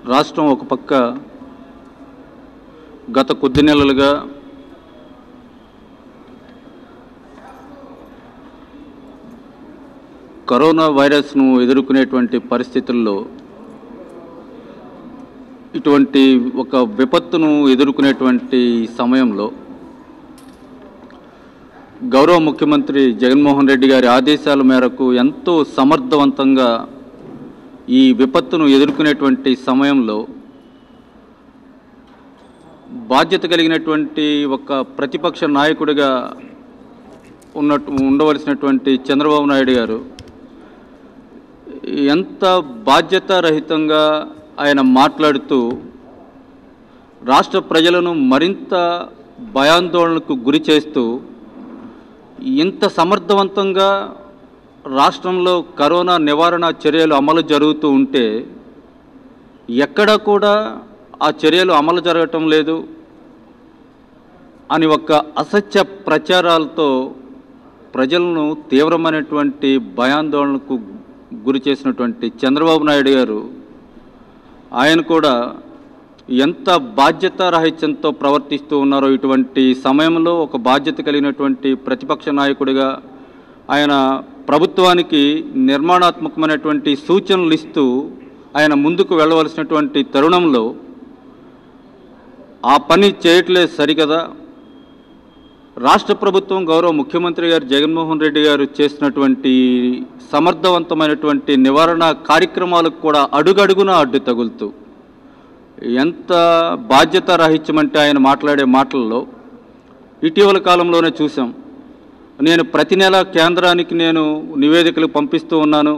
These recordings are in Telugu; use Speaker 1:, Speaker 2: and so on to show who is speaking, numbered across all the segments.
Speaker 1: రాష్ట్రం ఒక పక్క గత కొద్ది నెలలుగా కరోనా వైరస్ను ఎదుర్కొనేటువంటి పరిస్థితుల్లో ఇటువంటి ఒక విపత్తును ఎదుర్కొనేటువంటి సమయంలో గౌరవ ముఖ్యమంత్రి జగన్మోహన్ రెడ్డి గారి ఆదేశాల మేరకు ఎంతో సమర్థవంతంగా ఈ విపత్తును ఎదుర్కొనేటువంటి సమయంలో బాధ్యత కలిగినటువంటి ఒక ప్రతిపక్ష నాయకుడిగా ఉన్నట్టు ఉండవలసినటువంటి చంద్రబాబు నాయుడు గారు ఎంత బాధ్యతారహితంగా ఆయన మాట్లాడుతూ రాష్ట్ర ప్రజలను మరింత భయాందోళనకు గురి చేస్తూ ఇంత సమర్థవంతంగా రాష్ట్రంలో కరోనా నివారణ చర్యలు అమలు జరుగుతూ ఉంటే ఎక్కడా కూడా ఆ చర్యలు అమలు జరగటం లేదు అని ఒక అసత్య ప్రచారాలతో ప్రజలను తీవ్రమైనటువంటి భయాందోళనకు గురి చేసినటువంటి చంద్రబాబు నాయుడు గారు ఆయన కూడా ఎంత బాధ్యతారాహిత్యంతో ప్రవర్తిస్తూ ఉన్నారో ఇటువంటి సమయంలో ఒక బాధ్యత కలిగినటువంటి ప్రతిపక్ష నాయకుడిగా ఆయన ప్రభుత్వానికి నిర్మాణాత్మకమైనటువంటి సూచనలు ఇస్తూ ఆయన ముందుకు వెళ్ళవలసినటువంటి తరుణంలో ఆ పని చేయట్లేదు సరికదా రాష్ట్ర ప్రభుత్వం గౌరవ ముఖ్యమంత్రి గారు జగన్మోహన్ రెడ్డి గారు చేసినటువంటి సమర్థవంతమైనటువంటి నివారణ కార్యక్రమాలకు కూడా అడుగడుగునా అడ్డు తగులుతూ ఎంత బాధ్యత రాహిత్యమంటే ఆయన మాట్లాడే మాటల్లో ఇటీవల కాలంలోనే చూసాం నేను ప్రతి నెల కేంద్రానికి నేను నివేదికలు పంపిస్తూ ఉన్నాను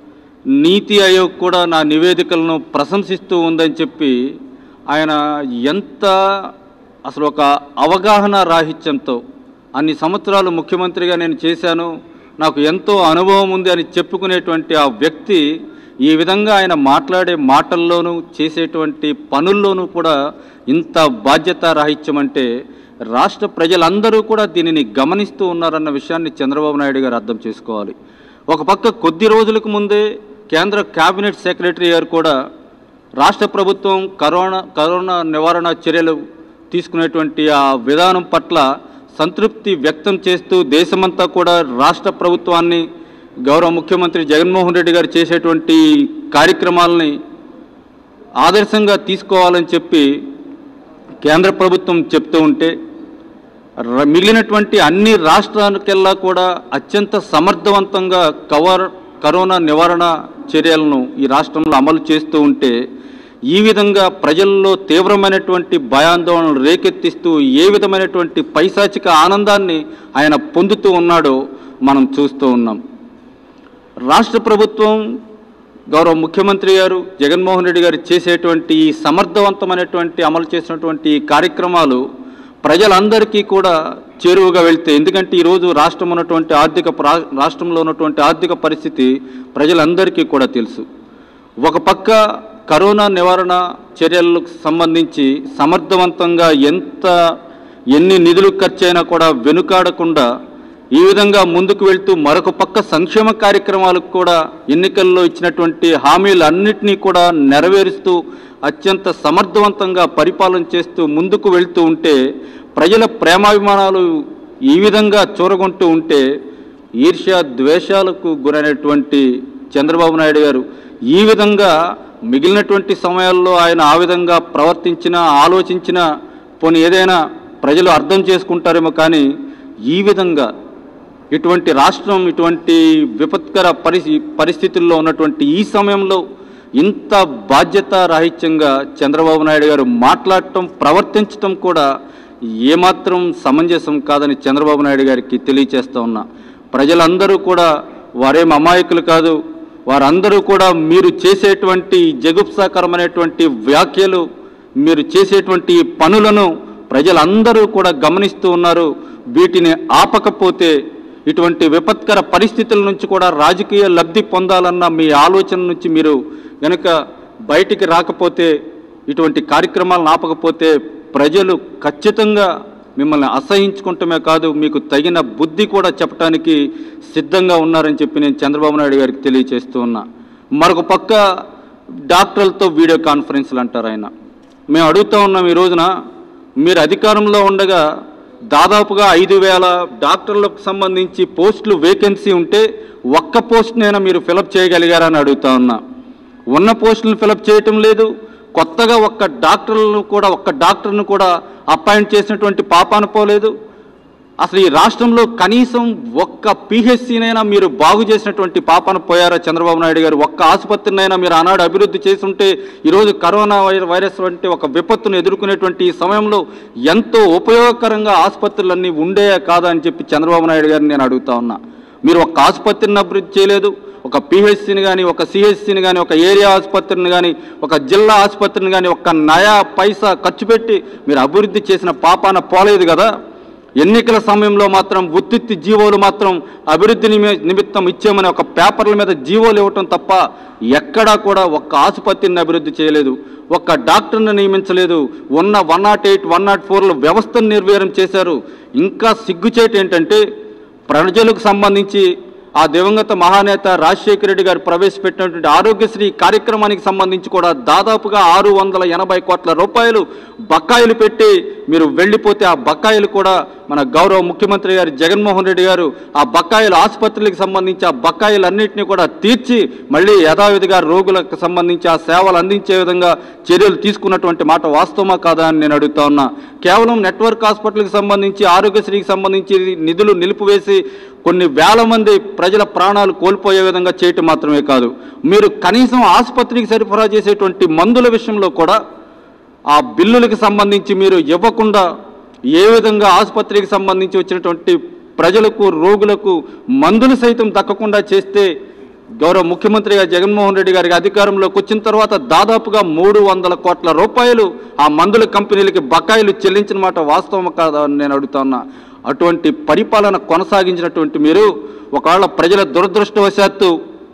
Speaker 1: నీతి ఆయోగ్ కూడా నా నివేదికలను ప్రశంసిస్తూ ఉందని చెప్పి ఆయన ఎంత అసలు ఒక అవగాహన రాహిత్యంతో అన్ని సంవత్సరాలు ముఖ్యమంత్రిగా నేను చేశాను నాకు ఎంతో అనుభవం ఉంది అని చెప్పుకునేటువంటి ఆ వ్యక్తి ఈ విధంగా ఆయన మాట్లాడే మాటల్లోనూ చేసేటువంటి పనుల్లోనూ కూడా ఇంత బాధ్యత రాహిత్యం అంటే రాష్ట్ర ప్రజలందరూ కూడా దీనిని గమనిస్తూ ఉన్నారన్న విషయాన్ని చంద్రబాబు నాయుడు గారు అర్థం చేసుకోవాలి ఒక పక్క కొద్ది రోజులకు ముందే కేంద్ర కేబినెట్ సెక్రటరీ గారు కూడా రాష్ట్ర ప్రభుత్వం కరోనా కరోనా నివారణ చర్యలు తీసుకునేటువంటి ఆ విధానం పట్ల సంతృప్తి వ్యక్తం చేస్తూ దేశమంతా కూడా రాష్ట్ర ప్రభుత్వాన్ని గౌరవ ముఖ్యమంత్రి జగన్మోహన్ రెడ్డి గారు చేసేటువంటి కార్యక్రమాలని ఆదర్శంగా తీసుకోవాలని చెప్పి కేంద్ర ప్రభుత్వం చెప్తూ ఉంటే ర- మిగిలినటువంటి అన్ని రాష్ట్రాలకెల్లా కూడా అత్యంత సమర్థవంతంగా కవర్ కరోనా నివారణ చర్యలను ఈ రాష్ట్రంలో అమలు చేస్తూ ఉంటే ఈ విధంగా ప్రజల్లో తీవ్రమైనటువంటి భయాందోళనలు రేకెత్తిస్తూ ఏ విధమైనటువంటి పైశాచిక ఆనందాన్ని ఆయన పొందుతూ ఉన్నాడో మనం చూస్తూ ఉన్నాం రాష్ట్ర ప్రభుత్వం గౌరవ ముఖ్యమంత్రి గారు జగన్మోహన్ రెడ్డి గారు చేసేటువంటి ఈ సమర్థవంతమైనటువంటి అమలు చేసినటువంటి ఈ కార్యక్రమాలు ప్రజలందరికీ కూడా చేరువగా వెళ్తే ఎందుకంటే ఈరోజు రాష్ట్రం ఉన్నటువంటి ఆర్థిక ప్రా- రాష్ట్రంలో ఉన్నటువంటి ఆర్థిక పరిస్థితి ప్రజలందరికీ కూడా తెలుసు ఒక పక్క కరోనా నివారణ చర్యలకు సంబంధించి సమర్థవంతంగా ఎంత ఎన్ని నిధులు ఖర్చైనా కూడా వెనుకాడకుండా ఈ విధంగా ముందుకు వెళ్తూ మరొక పక్క సంక్షేమ కార్యక్రమాలకు కూడా ఎన్నికల్లో ఇచ్చినటువంటి హామీలన్నింటినీ కూడా నెరవేరుస్తూ అత్యంత సమర్థవంతంగా పరిపాలన చేస్తూ ముందుకు వెళ్తూ ఉంటే ప్రజల ప్రేమాభిమానాలు ఈ విధంగా చూరగొంటూ ఉంటే ఈర్ష్య ద్వేషాలకు గురైనటువంటి చంద్రబాబు నాయుడు గారు ఈ విధంగా మిగిలినటువంటి సమయాల్లో ఆయన ఆ విధంగా ప్రవర్తించినా ఆలోచించినా పోనీ ఏదైనా ప్రజలు అర్థం చేసుకుంటారేమో కానీ ఈ విధంగా ఇటువంటి రాష్ట్రం ఇటువంటి విపత్కర పరిస్థి పరిస్థితుల్లో ఉన్నటువంటి ఈ సమయంలో ఇంత బాధ్యత రాహిత్యంగా చంద్రబాబు నాయుడు గారు మాట్లాడటం ప్రవర్తించటం కూడా ఏమాత్రం సమంజసం కాదని చంద్రబాబు నాయుడు గారికి తెలియచేస్తా ఉన్నా ప్రజలందరూ కూడా వారేం అమాయకులు కాదు వారందరూ కూడా మీరు చేసేటువంటి జగుప్సాకరమైనటువంటి వ్యాఖ్యలు మీరు చేసేటువంటి ఈ పనులను ప్రజలందరూ కూడా గమనిస్తూ ఉన్నారు వీటిని ఆపకపోతే ఇటువంటి విపత్కర పరిస్థితుల నుంచి కూడా రాజకీయ లబ్ధి పొందాలన్న మీ ఆలోచన నుంచి మీరు గనుక బయటికి రాకపోతే ఇటువంటి కార్యక్రమాలను ఆపకపోతే ప్రజలు ఖచ్చితంగా మిమ్మల్ని అసహించుకుంటమే కాదు మీకు తగిన బుద్ధి కూడా చెప్పడానికి సిద్ధంగా ఉన్నారని చెప్పి నేను చంద్రబాబు నాయుడు గారికి తెలియచేస్తూ ఉన్నా మరొక పక్క డాక్టర్లతో వీడియో కాన్ఫరెన్స్లు అంటారు ఆయన మేము అడుగుతా ఉన్నాం ఈ రోజున మీరు అధికారంలో ఉండగా దాదాపుగా ఐదు వేల డాక్టర్లకు సంబంధించి పోస్టులు వేకెన్సీ ఉంటే ఒక్క పోస్ట్నైనా మీరు ఫిలప్ చేయగలిగారని అడుగుతా ఉన్నా ఉన్న పోస్టులను ఫిలప్ చేయటం లేదు కొత్తగా ఒక్క డాక్టర్లను కూడా ఒక్క డాక్టర్ను కూడా అపాయింట్ చేసినటువంటి పాపాన పోలేదు అసలు ఈ రాష్ట్రంలో కనీసం ఒక్క పిహెచ్సినైనా మీరు బాగు చేసినటువంటి పాపన పోయారా చంద్రబాబు నాయుడు గారు ఒక్క ఆసుపత్రినైనా మీరు ఆనాడు అభివృద్ధి చేసుంటే ఈరోజు కరోనా వై- వైరస్ వంటి ఒక విపత్తును ఎదుర్కొనేటువంటి ఈ సమయంలో ఎంతో ఉపయోగకరంగా ఆసుపత్రులన్నీ ఉండేయా కాదా అని చెప్పి చంద్రబాబు నాయుడు గారిని నేను అడుగుతా ఉన్నా మీరు ఒక ఆసుపత్రిని అభివృద్ధి చేయలేదు ఒక పిహెచ్సిని కానీ ఒక సిహెచ్సిని కానీ ఒక ఏరియా ఆసుపత్రిని కానీ ఒక జిల్లా ఆసుపత్రిని కానీ ఒక్క నయా పైసా ఖర్చు పెట్టి మీరు అభివృద్ధి చేసిన పాపాన పోలేదు కదా ఎన్నికల సమయంలో మాత్రం ఉత్తిత్తి జీవోలు మాత్రం అభివృద్ధి నిమి- నిమిత్తం ఇచ్చామని ఒక పేపర్ల మీద జీవోలు ఇవ్వటం తప్ప ఎక్కడా కూడా ఒక్క ఆసుపత్రిని అభివృద్ధి చేయలేదు ఒక్క డాక్టర్ని నియమించలేదు ఉన్న one nought eight one nought ఫోర్ల వ్యవస్థను నిర్వీర్యం చేశారు ఇంకా సిగ్గుచేటు ఏంటంటే ప్రజలకు సంబంధించి ఆ దివంగత మహానేత రాజశేఖర రెడ్డి గారు ప్రవేశపెట్టినటువంటి ఆరోగ్యశ్రీ కార్యక్రమానికి సంబంధించి కూడా దాదాపుగా ఆరు వందల ఎనభై కోట్ల రూపాయలు బకాయిలు పెట్టి మీరు వెళ్ళిపోతే ఆ బకాయిలు కూడా మన గౌరవ ముఖ్యమంత్రి గారు జగన్మోహన్ రెడ్డి గారు ఆ బకాయిలు ఆసుపత్రులకు సంబంధించి ఆ బకాయిలన్నింటినీ కూడా తీర్చి మళ్ళీ యథావిధిగా రోగులకు సంబంధించి ఆ సేవలు అందించే విధంగా చర్యలు తీసుకున్నటువంటి మాట వాస్తవమా కాదా అని నేను అడుగుతా ఉన్నా కేవలం నెట్వర్క్ హాస్పిటల్కి సంబంధించి ఆరోగ్యశ్రీకి సంబంధించి నిధులు నిలిపివేసి కొన్ని వేల మంది ప్రజల ప్రాణాలు కోల్పోయే విధంగా చేయటం మాత్రమే కాదు మీరు కనీసం ఆసుపత్రికి సరఫరా చేసేటువంటి మందుల విషయంలో కూడా ఆ బిల్లులకు సంబంధించి మీరు ఇవ్వకుండా ఏ విధంగా ఆసుపత్రికి సంబంధించి వచ్చినటువంటి ప్రజలకు రోగులకు మందులు సైతం దక్కకుండా చేస్తే గౌరవ ముఖ్యమంత్రి గారు జగన్మోహన్ రెడ్డి గారికి అధికారంలోకి వచ్చిన తర్వాత దాదాపుగా మూడు వందల కోట్ల రూపాయలు ఆ మందుల కంపెనీలకి బకాయిలు చెల్లించిన మాట వాస్తవం కాదా అని నేను అడుగుతున్నా అటువంటి పరిపాలన కొనసాగించినటువంటి మీరు ఒకవేళ ప్రజల దురదృష్టవశాత్తు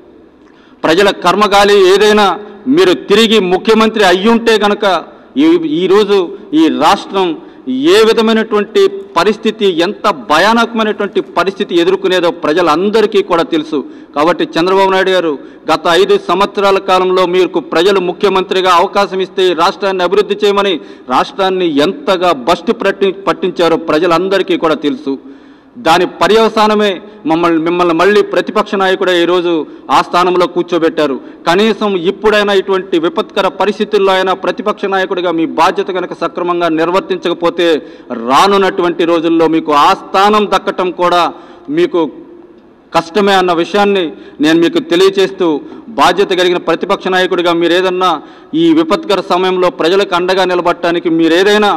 Speaker 1: ప్రజల కర్మగాలి ఏదైనా మీరు తిరిగి ముఖ్యమంత్రి అయ్యుంటే గనక ఈ ఈరోజు ఈ రాష్ట్రం ఏ విధమైనటువంటి పరిస్థితి ఎంత భయానకమైనటువంటి పరిస్థితి ఎదుర్కొనేదో ప్రజలందరికీ కూడా తెలుసు కాబట్టి చంద్రబాబు నాయుడు గారు గత ఐదు సంవత్సరాల కాలంలో మీకు ప్రజలు ముఖ్యమంత్రిగా అవకాశం ఇస్తే ఈ రాష్ట్రాన్ని అభివృద్ధి చేయమని రాష్ట్రాన్ని ఎంతగా బస్టు పట్టి పట్టించారో ప్రజలందరికీ కూడా తెలుసు దాని పర్యవసానమే మమ్మల్ని మిమ్మల్ని మళ్ళీ ప్రతిపక్ష నాయకుడే ఈరోజు ఆ స్థానంలో కూర్చోబెట్టారు కనీసం ఇప్పుడైనా ఇటువంటి విపత్కర పరిస్థితుల్లో అయినా ప్రతిపక్ష నాయకుడిగా మీ బాధ్యత కనుక సక్రమంగా నిర్వర్తించకపోతే రానున్నటువంటి రోజుల్లో మీకు ఆ స్థానం దక్కటం కూడా మీకు కష్టమే అన్న విషయాన్ని నేను మీకు తెలియచేస్తూ బాధ్యత కలిగిన ప్రతిపక్ష నాయకుడిగా మీరు ఏదన్నా ఈ విపత్కర సమయంలో ప్రజలకు అండగా నిలబడటానికి మీరు ఏదైనా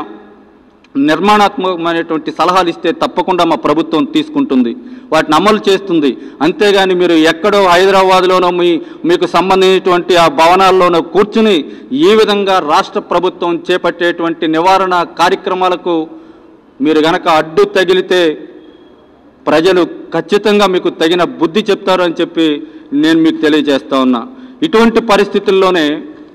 Speaker 1: నిర్మాణాత్మకమైనటువంటి సలహాలు ఇస్తే తప్పకుండా మా ప్రభుత్వం తీసుకుంటుంది వాటిని అమలు చేస్తుంది అంతేగాని మీరు ఎక్కడో హైదరాబాద్లోనో మీ మీకు సంబంధించినటువంటి ఆ భవనాల్లోనో కూర్చుని ఈ విధంగా రాష్ట్ర ప్రభుత్వం చేపట్టేటువంటి నివారణ కార్యక్రమాలకు మీరు గనక అడ్డు తగిలితే ప్రజలు ఖచ్చితంగా మీకు తగిన బుద్ధి చెప్తారు అని చెప్పి నేను మీకు తెలియజేస్తా ఉన్నా ఇటువంటి పరిస్థితుల్లోనే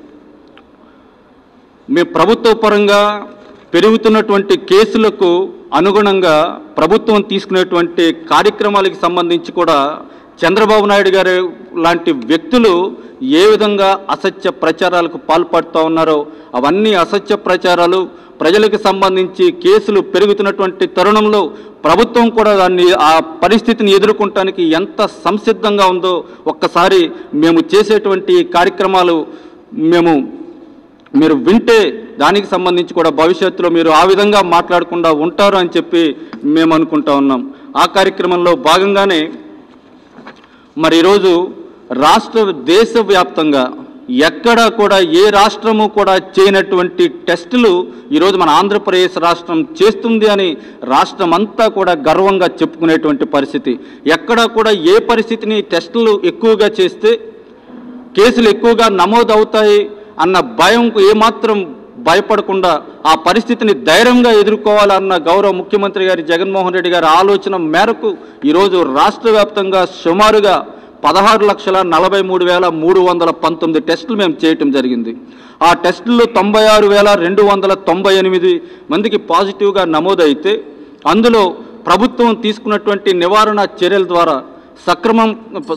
Speaker 1: మీ ప్రభుత్వ పరంగా పెరుగుతున్నటువంటి కేసులకు అనుగుణంగా ప్రభుత్వం తీసుకునేటువంటి కార్యక్రమాలకు సంబంధించి కూడా చంద్రబాబు నాయుడు గారు లాంటి వ్యక్తులు ఏ విధంగా అసత్య ప్రచారాలకు పాల్పడుతూ ఉన్నారో అవన్నీ అసత్య ప్రచారాలు ప్రజలకు సంబంధించి కేసులు పెరుగుతున్నటువంటి తరుణంలో ప్రభుత్వం కూడా దాన్ని ఆ పరిస్థితిని ఎదుర్కొనటానికి ఎంత సంసిద్ధంగా ఉందో ఒక్కసారి మేము చేసేటువంటి కార్యక్రమాలు మేము మీరు వింటే దానికి సంబంధించి కూడా భవిష్యత్తులో మీరు ఆ విధంగా మాట్లాడకుండా ఉంటారు అని చెప్పి మేము అనుకుంటా ఉన్నాం ఆ కార్యక్రమంలో భాగంగానే మరి ఈరోజు రాష్ట్ర దేశవ్యాప్తంగా ఎక్కడా కూడా ఏ రాష్ట్రము కూడా చేయనటువంటి టెస్టులు ఈరోజు మన ఆంధ్రప్రదేశ్ రాష్ట్రం చేస్తుంది అని రాష్ట్రం అంతా కూడా గర్వంగా చెప్పుకునేటువంటి పరిస్థితి ఎక్కడా కూడా ఏ పరిస్థితిని టెస్టులు ఎక్కువగా చేస్తే కేసులు ఎక్కువగా నమోదు అవుతాయి అన్న భయంకు ఏమాత్రం భయపడకుండా ఆ పరిస్థితిని ధైర్యంగా ఎదుర్కోవాలన్న గౌరవ ముఖ్యమంత్రి గారి జగన్మోహన్ రెడ్డి గారి ఆలోచన మేరకు ఈరోజు రాష్ట్ర వ్యాప్తంగా సుమారుగా పదహారు లక్షల నలభై మూడు వేల మూడు వందల పంతొమ్మిది టెస్టులు మేము చేయటం జరిగింది ఆ టెస్టుల్లో తొంభై ఆరు వేల రెండు వందల తొంభై ఎనిమిది మందికి పాజిటివ్గా నమోదైతే అందులో ప్రభుత్వం తీసుకున్నటువంటి నివారణ చర్యల ద్వారా సక్రమం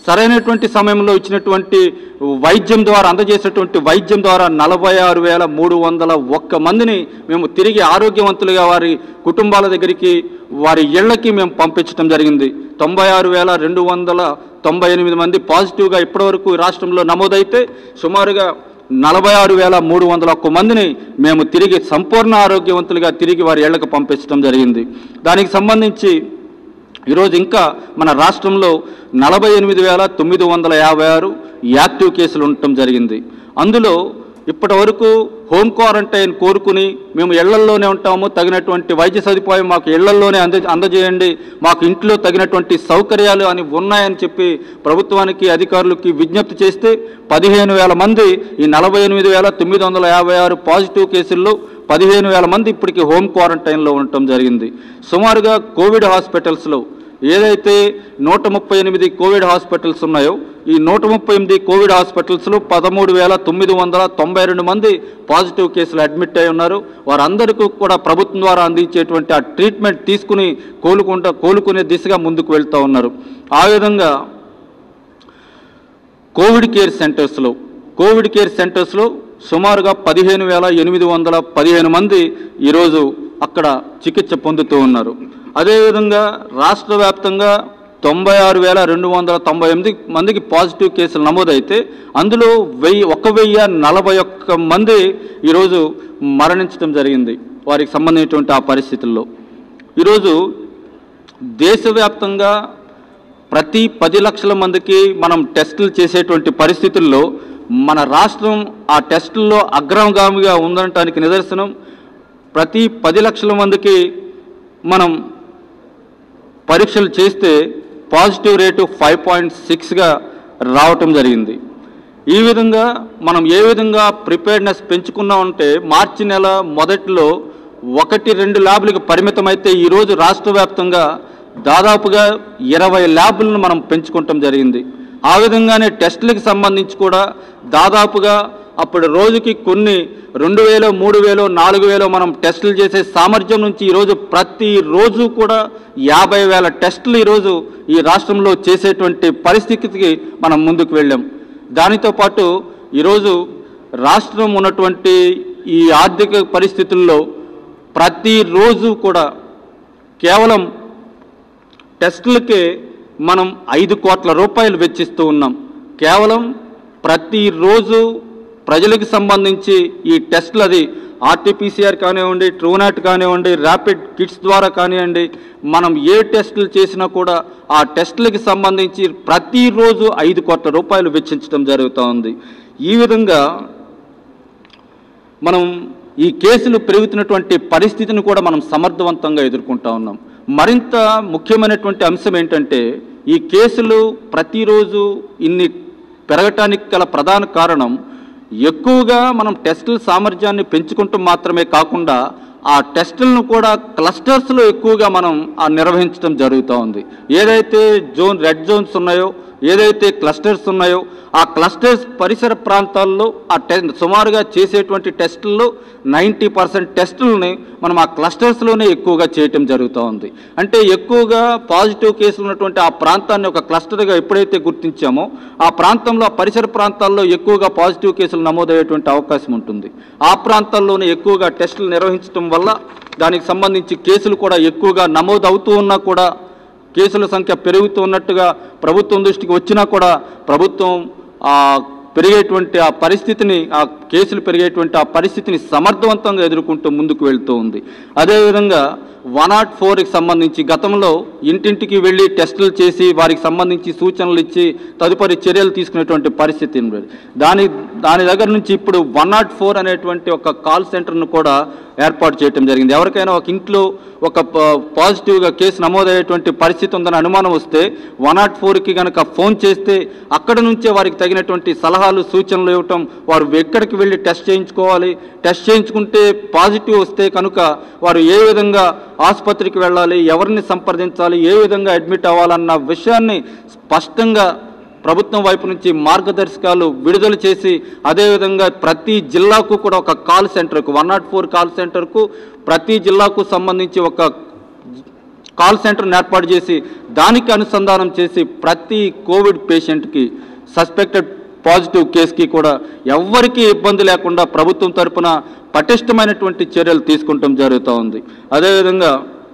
Speaker 1: సరైనటువంటి సమయంలో ఇచ్చినటువంటి వైద్యం ద్వారా అందజేసినటువంటి వైద్యం ద్వారా నలభై ఆరు వేల మూడు వందల ఒక్క మందిని మేము తిరిగి ఆరోగ్యవంతులుగా వారి కుటుంబాల దగ్గరికి వారి ఇళ్లకి మేము పంపించడం జరిగింది తొంభై ఆరు వేల రెండు వందల తొంభై ఎనిమిది మంది పాజిటివ్గా ఇప్పటివరకు ఈ రాష్ట్రంలో నమోదైతే సుమారుగా నలభై ఆరు వేల మూడు వందల ఒక్క మందిని మేము తిరిగి సంపూర్ణ ఆరోగ్యవంతులుగా తిరిగి వారి ఇళ్లకు పంపించడం జరిగింది దానికి సంబంధించి ఈరోజు ఇంకా మన రాష్ట్రంలో నలభై ఎనిమిది వేల తొమ్మిది వందల యాభై ఆరు యాక్టివ్ కేసులు ఉండటం జరిగింది అందులో ఇప్పటి వరకు హోమ్ క్వారంటైన్ కోరుకుని మేము ఇళ్లల్లోనే ఉంటాము తగినటువంటి వైద్య సదుపాయం మాకు ఇళ్లల్లోనే అంద అందజేయండి మాకు ఇంట్లో తగినటువంటి సౌకర్యాలు అని ఉన్నాయని చెప్పి ప్రభుత్వానికి అధికారులకి విజ్ఞప్తి చేస్తే పదిహేను వేల మంది ఈ నలభై ఎనిమిది వేల తొమ్మిది వందల యాభై ఆరు పాజిటివ్ కేసుల్లో పదిహేను వేల మంది ఇప్పటికీ హోమ్ క్వారంటైన్లో ఉండటం జరిగింది సుమారుగా కోవిడ్ హాస్పిటల్స్లో ఏదైతే నూట ముప్పై ఎనిమిది కోవిడ్ హాస్పిటల్స్ ఉన్నాయో ఈ నూట ముప్పై ఎనిమిది కోవిడ్ హాస్పిటల్స్లో పదమూడు వేల తొమ్మిది వందల తొంభై రెండు మంది పాజిటివ్ కేసులు అడ్మిట్ అయి ఉన్నారు వారందరికీ కూడా ప్రభుత్వం ద్వారా అందించేటువంటి ఆ ట్రీట్మెంట్ తీసుకుని కోలుకుంటా కోలుకునే దిశగా ముందుకు వెళ్తూ uన్నారు ఆ విధంగా కోవిడ్ కేర్ సెంటర్స్లో కోవిడ్ కేర్ సెంటర్స్లో సుమారుగా పదిహేను వేల ఎనిమిది వందల పదిహేను మంది ఈరోజు అక్కడ చికిత్స పొందుతూ ఉన్నారు అదేవిధంగా రాష్ట్ర వ్యాప్తంగా తొంభై ఆరు వేల రెండు వందల తొంభై ఎనిమిది మందికి పాజిటివ్ కేసులు నమోదైతే అందులో వెయ్యి ఒక వెయ్యి నలభై ఒక్క మంది ఈరోజు మరణించడం జరిగింది వారికి సంబంధించినటువంటి ఆ పరిస్థితుల్లో ఈరోజు దేశవ్యాప్తంగా ప్రతి పది లక్షల మందికి మనం టెస్టులు చేసేటువంటి పరిస్థితుల్లో మన రాష్ట్రం ఆ టెస్టుల్లో అగ్రగామిగా ఉండటానికి నిదర్శనం ప్రతి పది లక్షల మందికి మనం పరీక్షలు చేస్తే పాజిటివ్ రేటు ఫైవ్ పాయింట్ సిక్స్గా రావటం జరిగింది ఈ విధంగా మనం ఏ విధంగా ప్రిపేర్నెస్ పెంచుకున్నామంటే మార్చి నెల మొదట్లో ఒకటి రెండు ల్యాబ్లకు పరిమితమైతే ఈరోజు రాష్ట్ర వ్యాప్తంగా దాదాపుగా ఇరవై ల్యాబులను మనం పెంచుకుంటాం జరిగింది ఆ విధంగానే టెస్టులకు సంబంధించి కూడా దాదాపుగా అప్పుడు రోజుకి కొన్ని రెండు వేలు మూడు వేలు నాలుగు వేలు మనం టెస్టులు చేసే సామర్థ్యం నుంచి ఈరోజు ప్రతి రోజు కూడా యాభై వేల టెస్టులు ఈరోజు ఈ రాష్ట్రంలో చేసేటువంటి పరిస్థితికి మనం ముందుకు వెళ్ళాం దానితో పాటు ఈరోజు రాష్ట్రం ఉన్నటువంటి ఈ ఆర్థిక పరిస్థితుల్లో ప్రతిరోజు కూడా కేవలం టెస్టులకే మనం ఐదు కోట్ల రూపాయలు వెచ్చిస్తూ ఉన్నాం కేవలం ప్రతిరోజు ప్రజలకు సంబంధించి ఈ టెస్టులు అది ఆర్టీపీసీఆర్ కానివ్వండి ట్రూనాట్ కానివ్వండి ర్యాపిడ్ కిట్స్ ద్వారా కానివ్వండి మనం ఏ టెస్టులు చేసినా కూడా ఆ టెస్టులకి సంబంధించి ప్రతిరోజు ఐదు కోట్ల రూపాయలు వెచ్చించడం జరుగుతూ ఉంది ఈ విధంగా మనం ఈ కేసులు పెరుగుతున్నటువంటి పరిస్థితిని కూడా మనం సమర్థవంతంగా ఎదుర్కొంటా ఉన్నాం మరింత ముఖ్యమైనటువంటి అంశం ఏంటంటే ఈ కేసులు ప్రతిరోజు ఇన్ని పెరగటానికి గల ప్రధాన కారణం ఎక్కువగా మనం టెస్టుల సామర్థ్యాన్ని పెంచుకుంటూ మాత్రమే కాకుండా ఆ టెస్టులను కూడా క్లస్టర్స్లో ఎక్కువగా మనం ఆ నిర్వహించడం జరుగుతూ ఉంది ఏదైతే జోన్ రెడ్ జోన్స్ ఉన్నాయో ఏదైతే క్లస్టర్స్ ఉన్నాయో ఆ క్లస్టర్స్ పరిసర ప్రాంతాల్లో ఆ టె సుమారుగా చేసేటువంటి టెస్టుల్లో నైంటీ పర్సెంట్ టెస్టులని మనం ఆ క్లస్టర్స్లోనే ఎక్కువగా చేయటం జరుగుతూ ఉంది అంటే ఎక్కువగా పాజిటివ్ కేసులు ఉన్నటువంటి ఆ ప్రాంతాన్ని ఒక క్లస్టర్గా ఎప్పుడైతే గుర్తించామో ఆ ప్రాంతంలో ఆ పరిసర ప్రాంతాల్లో ఎక్కువగా పాజిటివ్ కేసులు నమోదయ్యేటువంటి అవకాశం ఉంటుంది ఆ ప్రాంతాల్లోనే ఎక్కువగా టెస్టులు నిర్వహించడం వల్ల దానికి సంబంధించి కేసులు కూడా ఎక్కువగా నమోదు అవుతూ ఉన్నా కూడా కేసుల సంఖ్య పెరుగుతూ ఉన్నట్టుగా ప్రభుత్వం దృష్టికి వచ్చినా కూడా ప్రభుత్వం ఆ పెరిగేటువంటి ఆ పరిస్థితిని ఆ కేసులు పెరిగేటువంటి ఆ పరిస్థితిని సమర్థవంతంగా ఎదుర్కొంటూ ముందుకు వెళ్తూ ఉంది అదేవిధంగా వన్ నాట్ ఫోర్కి సంబంధించి గతంలో ఇంటింటికి వెళ్ళి టెస్టులు చేసి వారికి సంబంధించి సూచనలు ఇచ్చి తదుపరి చర్యలు తీసుకునేటువంటి పరిస్థితి ఉండేది దాని దాని దగ్గర నుంచి ఇప్పుడు వన్ నాట్ ఫోర్ అనేటువంటి ఒక కాల్ సెంటర్ను కూడా ఏర్పాటు చేయడం జరిగింది ఎవరికైనా ఒక ఇంట్లో ఒక ప- పాజిటివ్గా కేసు నమోదయ్యేటువంటి పరిస్థితి ఉందని అనుమానం వస్తే వన్ నాట్ ఫోర్కి కనుక ఫోన్ చేస్తే అక్కడ నుంచే వారికి తగినటువంటి సలహాలు సూచనలు ఇవ్వటం వారు ఎక్కడికి వెళ్ళి టెస్ట్ చేయించుకోవాలి టెస్ట్ చేయించుకుంటే పాజిటివ్ వస్తే కనుక వారు ఏ విధంగా ఆసుపత్రికి వెళ్ళాలి ఎవరిని సంప్రదించాలి ఏ విధంగా అడ్మిట్ అవ్వాలన్న విషయాన్ని స్పష్టంగా ప్రభుత్వం వైపు నుంచి మార్గదర్శకాలు విడుదల చేసి అదేవిధంగా ప్రతి జిల్లాకు కూడా ఒక కాల్ సెంటర్కు వన్ నాట్ ఫోర్ కాల్ సెంటర్కు ప్రతి జిల్లాకు సంబంధించి ఒక కాల్ సెంటర్ని ఏర్పాటు చేసి దానికి అనుసంధానం చేసి ప్రతి కోవిడ్ పేషెంట్కి సస్పెక్టెడ్ పాజిటివ్ కేసుకి కూడా ఎవ్వరికీ ఇబ్బంది లేకుండా ప్రభుత్వం తరపున పటిష్టమైనటువంటి చర్యలు తీసుకుంటాం జరుగుతూ ఉంది అదేవిధంగా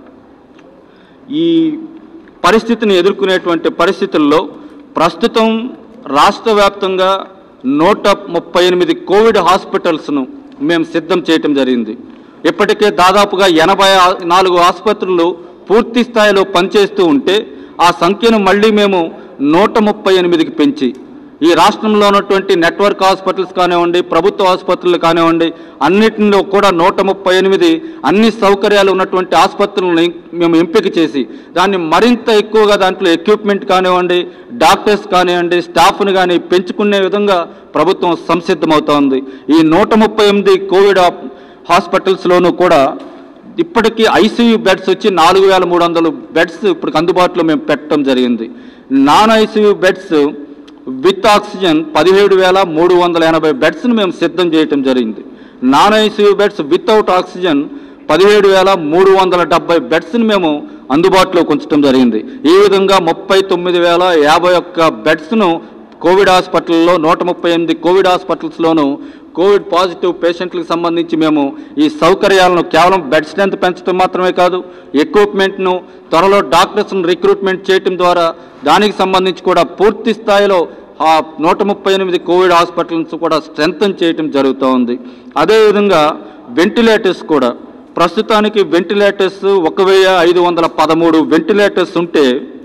Speaker 1: ఈ పరిస్థితిని ఎదుర్కొనేటువంటి పరిస్థితుల్లో ప్రస్తుతం రాష్ట్ర వ్యాప్తంగా నూట ముప్పై ఎనిమిది కోవిడ్ హాస్పిటల్స్ను మేము సిద్ధం చేయటం జరిగింది ఇప్పటికే దాదాపుగా ఎనభై ఆ- నాలుగు ఆసుపత్రులు పూర్తి స్థాయిలో పనిచేస్తూ ఉంటే ఆ సంఖ్యను మళ్ళీ మేము నూట ముప్పై ఎనిమిదికి పెంచి ఈ రాష్ట్రంలో ఉన్నటువంటి నెట్వర్క్ హాస్పిటల్స్ కానివ్వండి ప్రభుత్వ ఆసుపత్రులు కానివ్వండి అన్నిటిలో కూడా నూట ముప్పై ఎనిమిది అన్ని సౌకర్యాలు ఉన్నటువంటి ఆసుపత్రులను మేము ఎంపిక చేసి దాన్ని మరింత ఎక్కువగా దాంట్లో ఎక్విప్మెంట్ కానివ్వండి డాక్టర్స్ కానివ్వండి స్టాఫ్ను కానీ పెంచుకునే విధంగా ప్రభుత్వం సంసిద్ధమవుతోంది ఈ నూట ముప్పై ఎనిమిది కోవిడ్ ఆ- హాస్పిటల్స్లోనూ కూడా ఇప్పటికీ ఐసీయూ బెడ్స్ వచ్చి నాలుగు వేల మూడు వందలు బెడ్స్ ఇప్పుడు అందుబాటులో మేము పెట్టడం జరిగింది non ICU beds with oxygen పదిహేడు వేల మూడు వందల ఎనభై బెడ్స్ను మేము సిద్ధం చేయటం జరిగింది non ICU beds without oxygen పదిహేడు వేల మూడు వందల డెబ్బై బెడ్స్ని మేము అందుబాటులోకి ఉంచడం జరిగింది ఈ విధంగా ముప్పై తొమ్మిది వేల యాభై ఒక్క బెడ్స్ను కోవిడ్ హాస్పిటల్లో నూట ముప్పై ఎనిమిది కోవిడ్ హాస్పిటల్స్లోనూ కోవిడ్ పాజిటివ్ పేషెంట్లకు సంబంధించి మేము ఈ సౌకర్యాలను కేవలం బెడ్ స్ట్రెంత్ పెంచడం మాత్రమే కాదు ఎక్విప్మెంట్ను త్వరలో డాక్టర్స్ను రిక్రూట్మెంట్ చేయటం ద్వారా దానికి సంబంధించి కూడా పూర్తి స్థాయిలో ఆ నూట ముప్పై ఎనిమిది కోవిడ్ హాస్పిటల్స్ కూడా స్ట్రెంగ్తన్ చేయటం జరుగుతూ ఉంది అదేవిధంగా వెంటిలేటర్స్ కూడా ప్రస్తుతానికి వెంటిలేటర్స్ ఒక వెయ్యి ఐదు వందల పదమూడు వెంటిలేటర్స్ ఉంటే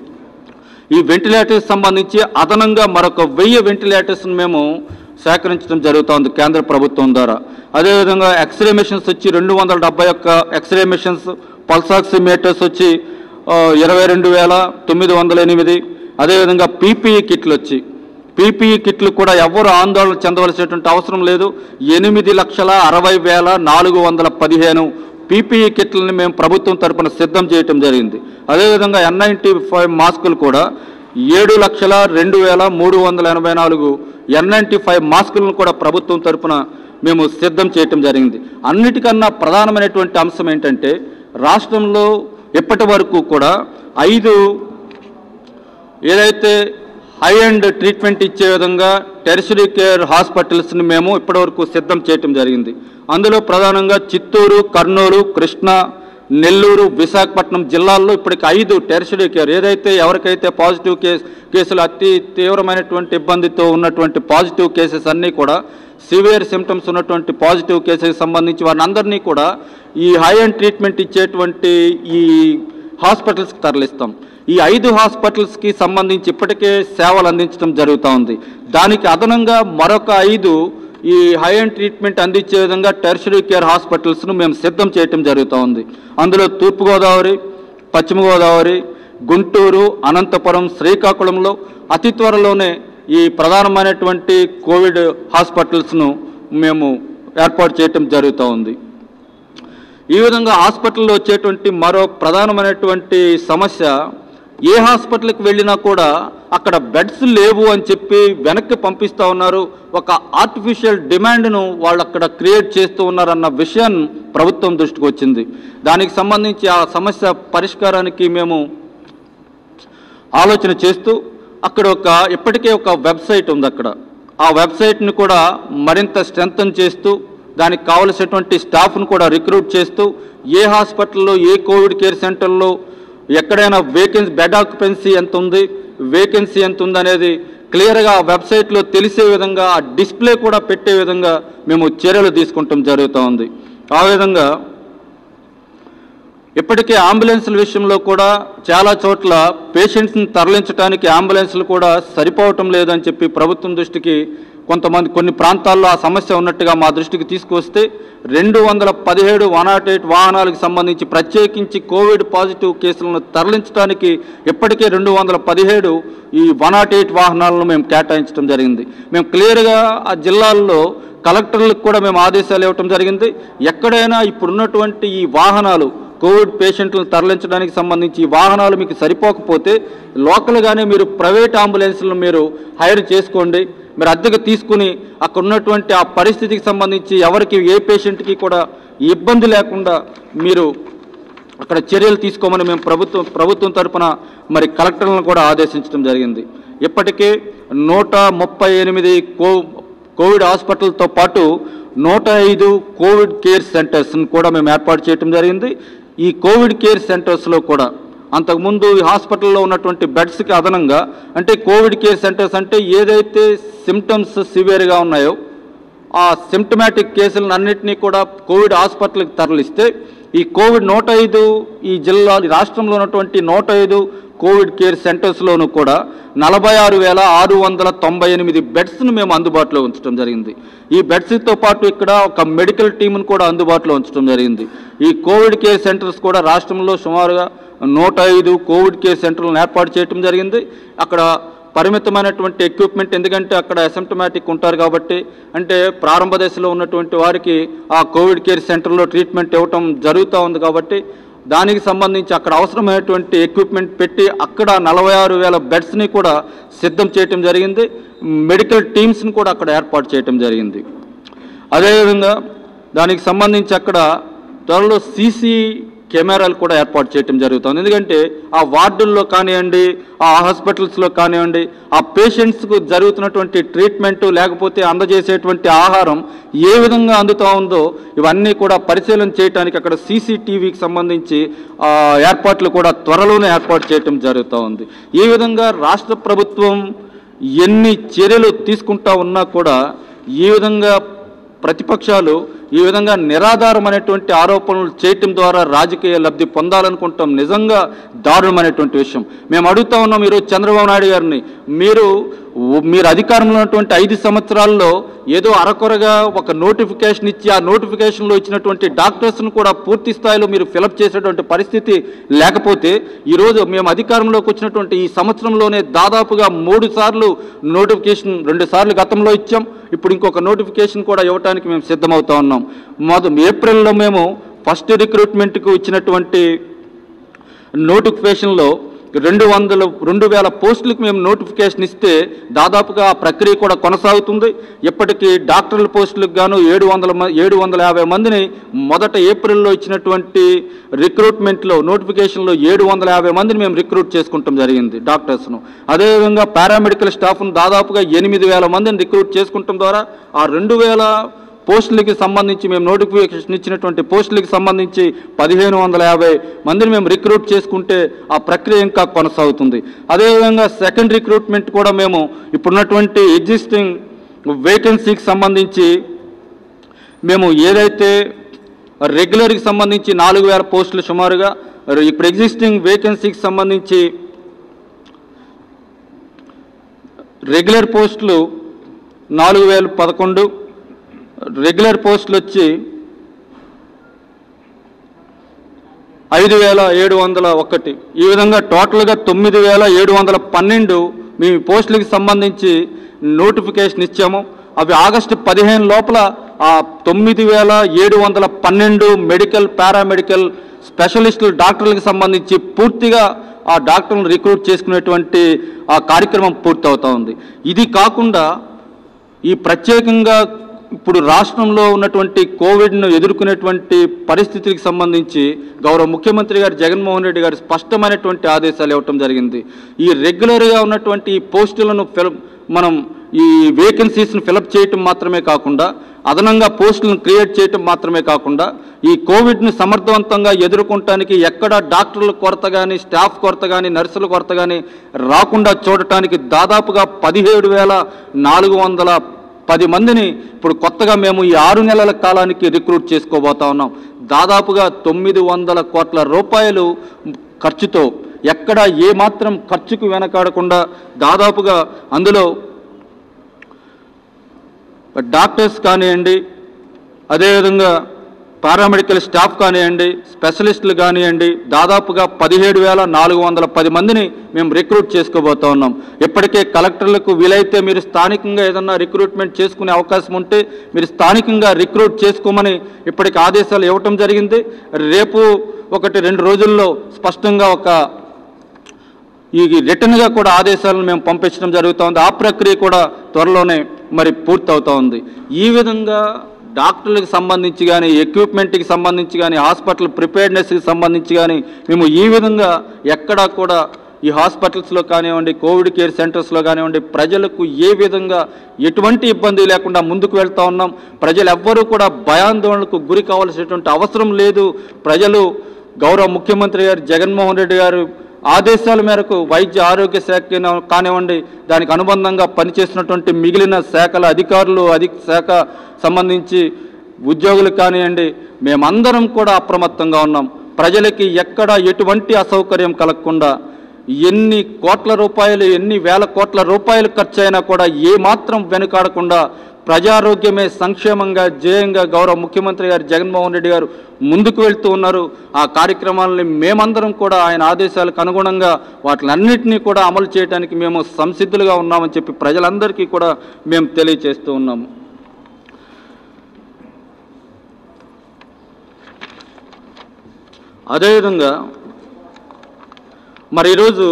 Speaker 1: ఈ వెంటిలేటర్స్ సంబంధించి అదనంగా మరొక వెయ్యి వెంటిలేటర్స్ని మేము సేకరించడం జరుగుతోంది కేంద్ర ప్రభుత్వం ద్వారా అదేవిధంగా ఎక్స్రే మిషన్స్ వచ్చి రెండు వందల డెబ్బై ఒక్క ఎక్స్రే మిషన్స్ పల్సాక్సిమీటర్స్ వచ్చి ఆ, ఇరవై రెండు వేల తొమ్మిది వందల ఎనిమిది అదేవిధంగా పీపీఈ కిట్లు వచ్చి పీపీఈ కిట్లు కూడా ఎవరు ఆందోళన చెందవలసినటువంటి అవసరం లేదు ఎనిమిది లక్షల అరవై వేల నాలుగు వందల పదిహేను పీపీఈ కిట్లను మేము ప్రభుత్వం తరపున సిద్ధం చేయటం జరిగింది అదేవిధంగా ఎన్ నైంటీ ఫైవ్ మాస్కులు కూడా ఏడు లక్షల రెండు వేల మూడు వందల ఎనభై నాలుగు ఎన్ నైంటీ ఫైవ్ మాస్కులను కూడా ప్రభుత్వం తరపున మేము సిద్ధం చేయటం జరిగింది అన్నిటికన్నా ప్రధానమైనటువంటి అంశం ఏంటంటే రాష్ట్రంలో ఇప్పటి వరకు కూడా ఐదు ఏదైతే హై అండ్ ట్రీట్మెంట్ ఇచ్చే విధంగా టెరిషరీ కేర్ హాస్పిటల్స్ని మేము ఇప్పటివరకు సిద్ధం చేయటం జరిగింది అందులో ప్రధానంగా చిత్తూరు కర్నూలు కృష్ణా నెల్లూరు విశాఖపట్నం జిల్లాల్లో ఇప్పటికి ఐదు టెరిషరీ కేర్ ఏదైతే ఎవరికైతే పాజిటివ్ కేస్ కేసులు అతి తీవ్రమైనటువంటి ఇబ్బందితో ఉన్నటువంటి పాజిటివ్ కేసెస్ అన్నీ కూడా సివియర్ సిమ్టమ్స్ ఉన్నటువంటి పాజిటివ్ కేసెస్ సంబంధించి వారిని అందరినీ కూడా ఈ హై అండ్ ట్రీట్మెంట్ ఇచ్చేటువంటి ఈ హాస్పిటల్స్కి తరలిస్తాం ఈ ఐదు హాస్పిటల్స్కి సంబంధించి ఇప్పటికే సేవలు అందించడం జరుగుతూ ఉంది దానికి అదనంగా మరొక ఐదు ఈ హై అండ్ ట్రీట్మెంట్ అందించే విధంగా టెర్షరీ కేర్ హాస్పిటల్స్ను మేము సిద్ధం చేయటం జరుగుతూ ఉంది అందులో తూర్పుగోదావరి పశ్చిమ గోదావరి గుంటూరు అనంతపురం శ్రీకాకుళంలో అతి త్వరలోనే ఈ ప్రధానమైనటువంటి కోవిడ్ హాస్పిటల్స్ను మేము ఏర్పాటు చేయటం జరుగుతూ ఉంది ఈ విధంగా హాస్పిటల్లో వచ్చేటువంటి మరో ప్రధానమైనటువంటి సమస్య ఏ హాస్పిటల్కి వెళ్ళినా కూడా అక్కడ బెడ్స్ లేవు అని చెప్పి వెనక్కి పంపిస్తూ ఉన్నారు ఒక ఆర్టిఫిషియల్ డిమాండ్ను వాళ్ళు అక్కడ క్రియేట్ చేస్తూ ఉన్నారన్న విషయం ప్రభుత్వం దృష్టికి వచ్చింది దానికి సంబంధించి ఆ సమస్య పరిష్కారానికి మేము ఆలోచన చేస్తూ అక్కడ ఒక ఇప్పటికే ఒక వెబ్సైట్ ఉంది అక్కడ ఆ వెబ్సైట్ని కూడా మరింత స్ట్రెంగ్తన్ చేస్తూ దానికి కావలసినటువంటి స్టాఫ్ను కూడా రిక్రూట్ చేస్తూ ఏ హాస్పిటల్లో ఏ కోవిడ్ కేర్ సెంటర్లో ఎక్కడైనా వేకెన్సీ బెడ్ ఆక్యుపెన్సీ ఎంత ఉంది వేకెన్సీ ఎంత ఉంది అనేది క్లియర్గా ఆ వెబ్సైట్లో తెలిసే విధంగా ఆ డిస్ప్లే కూడా పెట్టే విధంగా మేము చర్యలు తీసుకుంటాం జరుగుతూ ఉంది ఆ విధంగా ఇప్పటికే అంబులెన్స్ల విషయంలో కూడా చాలా చోట్ల పేషెంట్స్ని తరలించడానికి అంబులెన్స్లు కూడా సరిపోవటం లేదని చెప్పి ప్రభుత్వం దృష్టికి కొంతమంది కొన్ని ప్రాంతాల్లో ఆ సమస్య ఉన్నట్టుగా మా దృష్టికి తీసుకొస్తే రెండు వందల పదిహేడు వన్ నాట్ ఎయిట్ వాహనాలకు సంబంధించి ప్రత్యేకించి కోవిడ్ పాజిటివ్ కేసులను తరలించడానికి ఇప్పటికే రెండు వందల పదిహేడు ఈ వన్ నాట్ ఎయిట్ వాహనాలను మేము కేటాయించడం జరిగింది మేము క్లియర్గా ఆ జిల్లాల్లో కలెక్టర్లకు కూడా మేము ఆదేశాలు ఇవ్వటం జరిగింది ఎక్కడైనా ఇప్పుడున్నటువంటి ఈ వాహనాలు కోవిడ్ పేషెంట్లను తరలించడానికి సంబంధించి ఈ వాహనాలు మీకు సరిపోకపోతే లోకల్గానే మీరు ప్రైవేట్ అంబులెన్స్లను మీరు హైర్ చేసుకోండి మీరు అద్దెకు తీసుకుని అక్కడ ఉన్నటువంటి ఆ పరిస్థితికి సంబంధించి ఎవరికి ఏ పేషెంట్కి కూడా ఇబ్బంది లేకుండా మీరు అక్కడ చర్యలు తీసుకోమని మేము ప్రభుత్వం ప్రభుత్వం తరపున మరి కలెక్టర్లను కూడా ఆదేశించడం జరిగింది ఇప్పటికే నూట ముప్పై ఎనిమిది కో కోవిడ్ హాస్పిటల్తో పాటు నూట ఐదు కోవిడ్ కేర్ సెంటర్స్ని కూడా మేము ఏర్పాటు చేయడం జరిగింది ఈ కోవిడ్ కేర్ సెంటర్స్లో కూడా అంతకుముందు ఈ హాస్పిటల్లో ఉన్నటువంటి బెడ్స్కి అదనంగా అంటే కోవిడ్ కేర్ సెంటర్స్ అంటే ఏదైతే సిమ్టమ్స్ సివియర్గా ఉన్నాయో ఆ సిమ్టమాటిక్ కేసులను అన్నింటినీ కూడా కోవిడ్ హాస్పిటల్కి తరలిస్తే ఈ కోవిడ్ నూట ఐదు ఈ జిల్లా ఈ రాష్ట్రంలో ఉన్నటువంటి నూట ఐదు కోవిడ్ కేర్ సెంటర్స్లోనూ కూడా నలభై ఆరు వేల ఆరు వందల తొంభై ఎనిమిది బెడ్స్ను మేము అందుబాటులో ఉంచడం జరిగింది ఈ బెడ్స్తో పాటు ఇక్కడ ఒక మెడికల్ టీంను కూడా అందుబాటులో ఉంచడం జరిగింది ఈ కోవిడ్ కేర్ సెంటర్స్ కూడా రాష్ట్రంలో సుమారుగా నూట ఐదు కోవిడ్ కేర్ సెంటర్లను ఏర్పాటు చేయడం జరిగింది అక్కడ పరిమితమైనటువంటి ఎక్విప్మెంట్ ఎందుకంటే అక్కడ అసిమ్టమాటిక్ ఉంటారు కాబట్టి అంటే ప్రారంభ దశలో ఉన్నటువంటి వారికి ఆ కోవిడ్ కేర్ సెంటర్లో ట్రీట్మెంట్ ఇవ్వటం జరుగుతూ ఉంది కాబట్టి దానికి సంబంధించి అక్కడ అవసరమైనటువంటి ఎక్విప్మెంట్ పెట్టి అక్కడ నలభై ఆరు వేల బెడ్స్ని కూడా సిద్ధం చేయటం జరిగింది మెడికల్ టీమ్స్ని కూడా అక్కడ ఏర్పాటు చేయటం జరిగింది అదేవిధంగా దానికి సంబంధించి అక్కడ త్వరలో సీసీ కెమెరాలు కూడా ఏర్పాటు చేయటం జరుగుతుంది ఎందుకంటే ఆ వార్డుల్లో కానివ్వండి ఆ హాస్పిటల్స్లో కానివ్వండి ఆ పేషెంట్స్కు జరుగుతున్నటువంటి ట్రీట్మెంట్ లేకపోతే అందజేసేటువంటి ఆహారం ఏ విధంగా అందుతూ ఉందో ఇవన్నీ కూడా పరిశీలన చేయడానికి అక్కడ సీసీటీవీకి సంబంధించి ఆ, ఏర్పాట్లు కూడా త్వరలోనే ఏర్పాటు చేయటం జరుగుతూ ఉంది ఈ విధంగా రాష్ట్ర ప్రభుత్వం ఎన్ని చర్యలు తీసుకుంటా ఉన్నా కూడా ఈ విధంగా ప్రతిపక్షాలు ఈ విధంగా నిరాధారమైనటువంటి ఆరోపణలు చేయటం ద్వారా రాజకీయ లబ్ధి పొందాలనుకుంటాం నిజంగా దారుణమైనటువంటి విషయం మేము అడుగుతా ఉన్నాం ఈరోజు చంద్రబాబు నాయుడు గారిని మీరు మీరు అధికారంలో ఉన్నటువంటి ఐదు సంవత్సరాల్లో ఏదో అరకొరగా ఒక నోటిఫికేషన్ ఇచ్చి ఆ నోటిఫికేషన్లో ఇచ్చినటువంటి డాక్టర్స్ను కూడా పూర్తి స్థాయిలో మీరు ఫిలప్ చేసేటువంటి పరిస్థితి లేకపోతే ఈరోజు మేము అధికారంలోకి వచ్చినటువంటి ఈ సంవత్సరంలోనే దాదాపుగా మూడు సార్లు నోటిఫికేషన్ రెండు సార్లు గతంలో ఇచ్చాం ఇప్పుడు ఇంకొక నోటిఫికేషన్ కూడా ఇవ్వడానికి మేము సిద్ధమవుతా ఉన్నాం మొద ఏప్రిల్లో మేము ఫస్ట్ రిక్రూట్మెంట్కు ఇచ్చినటువంటి నోటిఫికేషన్లో రెండు వందల రెండు వేల పోస్టులకు మేము నోటిఫికేషన్ ఇస్తే దాదాపుగా ఆ ప్రక్రియ కూడా కొనసాగుతుంది ఇప్పటికీ డాక్టర్ల పోస్టులకు గాను ఏడు వందల మ- ఏడు వందల యాభై మందిని మొదట ఏప్రిల్లో ఇచ్చినటువంటి రిక్రూట్మెంట్లో నోటిఫికేషన్లో ఏడు వందల యాభై మందిని మేము రిక్రూట్ చేసుకుంటాం జరిగింది డాక్టర్స్ను అదేవిధంగా పారామెడికల్ స్టాఫ్ను దాదాపుగా ఎనిమిది వేల మందిని రిక్రూట్ చేసుకుంటాం ద్వారా ఆ రెండు వేల పోస్టులకి సంబంధించి మేము నోటిఫికేషన్ ఇచ్చినటువంటి పోస్టులకి సంబంధించి పదిహేను వందల యాభై మందిని మేము రిక్రూట్ చేసుకుంటే ఆ ప్రక్రియ ఇంకా కొనసాగుతుంది అదేవిధంగా సెకండ్ రిక్రూట్మెంట్ కూడా మేము ఇప్పుడున్నటువంటి ఎగ్జిస్టింగ్ వేకెన్సీకి సంబంధించి మేము ఏదైతే రెగ్యులర్కి సంబంధించి నాలుగు వేల పోస్టులు సుమారుగా ఇప్పుడు ఎగ్జిస్టింగ్ వేకెన్సీకి సంబంధించి రెగ్యులర్ పోస్టులు నాలుగు వేల పదకొండు రెగ్యులర్ పోస్టులు వచ్చి ఐదు వేల ఏడు వందల ఒకటి ఈ విధంగా టోటల్గా తొమ్మిది వేల ఏడు వందల పన్నెండు మేము ఈ పోస్టులకు సంబంధించి నోటిఫికేషన్ ఇచ్చాము అవి ఆగస్టు పదిహేను లోపల ఆ తొమ్మిది వేల ఏడు వందల పన్నెండు మెడికల్ పారామెడికల్ స్పెషలిస్టులు డాక్టర్లకు సంబంధించి పూర్తిగా ఆ డాక్టర్లను రిక్రూట్ చేసుకునేటువంటి ఆ కార్యక్రమం పూర్తవుతా ఉంది ఇది కాకుండా ఈ ప్రత్యేకంగా ఇప్పుడు రాష్ట్రంలో ఉన్నటువంటి కోవిడ్ను ఎదుర్కొనేటువంటి పరిస్థితికి సంబంధించి గౌరవ ముఖ్యమంత్రి గారు జగన్మోహన్ రెడ్డి గారు స్పష్టమైనటువంటి ఆదేశాలు ఇవ్వటం జరిగింది ఈ రెగ్యులర్గా ఉన్నటువంటి ఈ పోస్టులను ఫిల్ మనం ఈ వేకెన్సీస్ను ఫిలప్ చేయటం మాత్రమే కాకుండా అదనంగా పోస్టులను క్రియేట్ చేయటం మాత్రమే కాకుండా ఈ కోవిడ్ని సమర్థవంతంగా ఎదుర్కొనటానికి ఎక్కడ డాక్టర్ల కొరత కానీ స్టాఫ్ కొరత కానీ నర్సుల కొరత కానీ రాకుండా చూడటానికి దాదాపుగా పదిహేడు వేల నాలుగు వందల పది మందిని ఇప్పుడు కొత్తగా మేము ఈ ఆరు నెలల కాలానికి రిక్రూట్ చేసుకోబోతా ఉన్నాం దాదాపుగా తొమ్మిది వందల కోట్ల రూపాయలు ఖర్చుతో ఎక్కడ ఏ మాత్రం ఖర్చుకు వెనకాడకుండా దాదాపుగా అందులో డాక్టర్స్ కానివ్వండి అదేవిధంగా పారామెడికల్ స్టాఫ్ కానివ్వండి స్పెషలిస్టులు కానివ్వండి దాదాపుగా పదిహేడు వేల నాలుగు వందల పది మందిని మేము రిక్రూట్ చేసుకోబోతా ఉన్నాం ఇప్పటికే కలెక్టర్లకు వీలైతే మీరు స్థానికంగా ఏదన్నా రిక్రూట్మెంట్ చేసుకునే అవకాశం ఉంటే మీరు స్థానికంగా రిక్రూట్ చేసుకోమని ఇప్పటికి ఆదేశాలు ఇవ్వటం జరిగింది రేపు ఒకటి రెండు రోజుల్లో స్పష్టంగా ఒక ఈ రిటర్న్గా కూడా ఆదేశాలను మేము పంపించడం జరుగుతూ ఉంది ఆ ప్రక్రియ కూడా త్వరలోనే మరి పూర్తవుతా ఉంది ఈ విధంగా డాక్టర్లకు సంబంధించి కానీ ఎక్విప్మెంట్కి సంబంధించి కానీ హాస్పిటల్ ప్రిపేర్నెస్కి సంబంధించి కానీ మేము ఈ విధంగా ఎక్కడా కూడా ఈ హాస్పిటల్స్లో కానివ్వండి కోవిడ్ కేర్ సెంటర్స్లో కానివ్వండి ప్రజలకు ఏ విధంగా ఎటువంటి ఇబ్బంది లేకుండా ముందుకు వెళ్తా ఉన్నాం ప్రజలు ఎవ్వరూ కూడా భయాందోళనకు గురి కావాల్సినటువంటి అవసరం లేదు ప్రజలు గౌరవ ముఖ్యమంత్రి గారు జగన్మోహన్ రెడ్డి గారు ఆదేశాల మేరకు వైద్య ఆరోగ్య శాఖ కానివ్వండి దానికి అనుబంధంగా పనిచేస్తున్నటువంటి మిగిలిన శాఖల అధికారులు అధిక శాఖ సంబంధించి ఉద్యోగులు కానివ్వండి మేమందరం కూడా అప్రమత్తంగా ఉన్నాం ప్రజలకి ఎక్కడ ఎటువంటి అసౌకర్యం కలగకుండా ఎన్ని కోట్ల రూపాయలు ఎన్ని వేల కోట్ల రూపాయలు ఖర్చు అయినా కూడా ఏమాత్రం వెనుకాడకుండా ప్రజారోగ్యమే సంక్షేమంగా జయంగా గౌరవ ముఖ్యమంత్రి గారు జగన్మోహన్ రెడ్డి గారు ముందుకు వెళ్తూ ఉన్నారు ఆ కార్యక్రమాలని మేమందరం కూడా ఆయన ఆదేశాలకు అనుగుణంగా వాటిలన్నింటినీ కూడా అమలు చేయడానికి మేము సంసిద్ధులుగా ఉన్నామని చెప్పి ప్రజలందరికీ కూడా మేము తెలియజేస్తూ ఉన్నాము అదేవిధంగా మరి ఈరోజు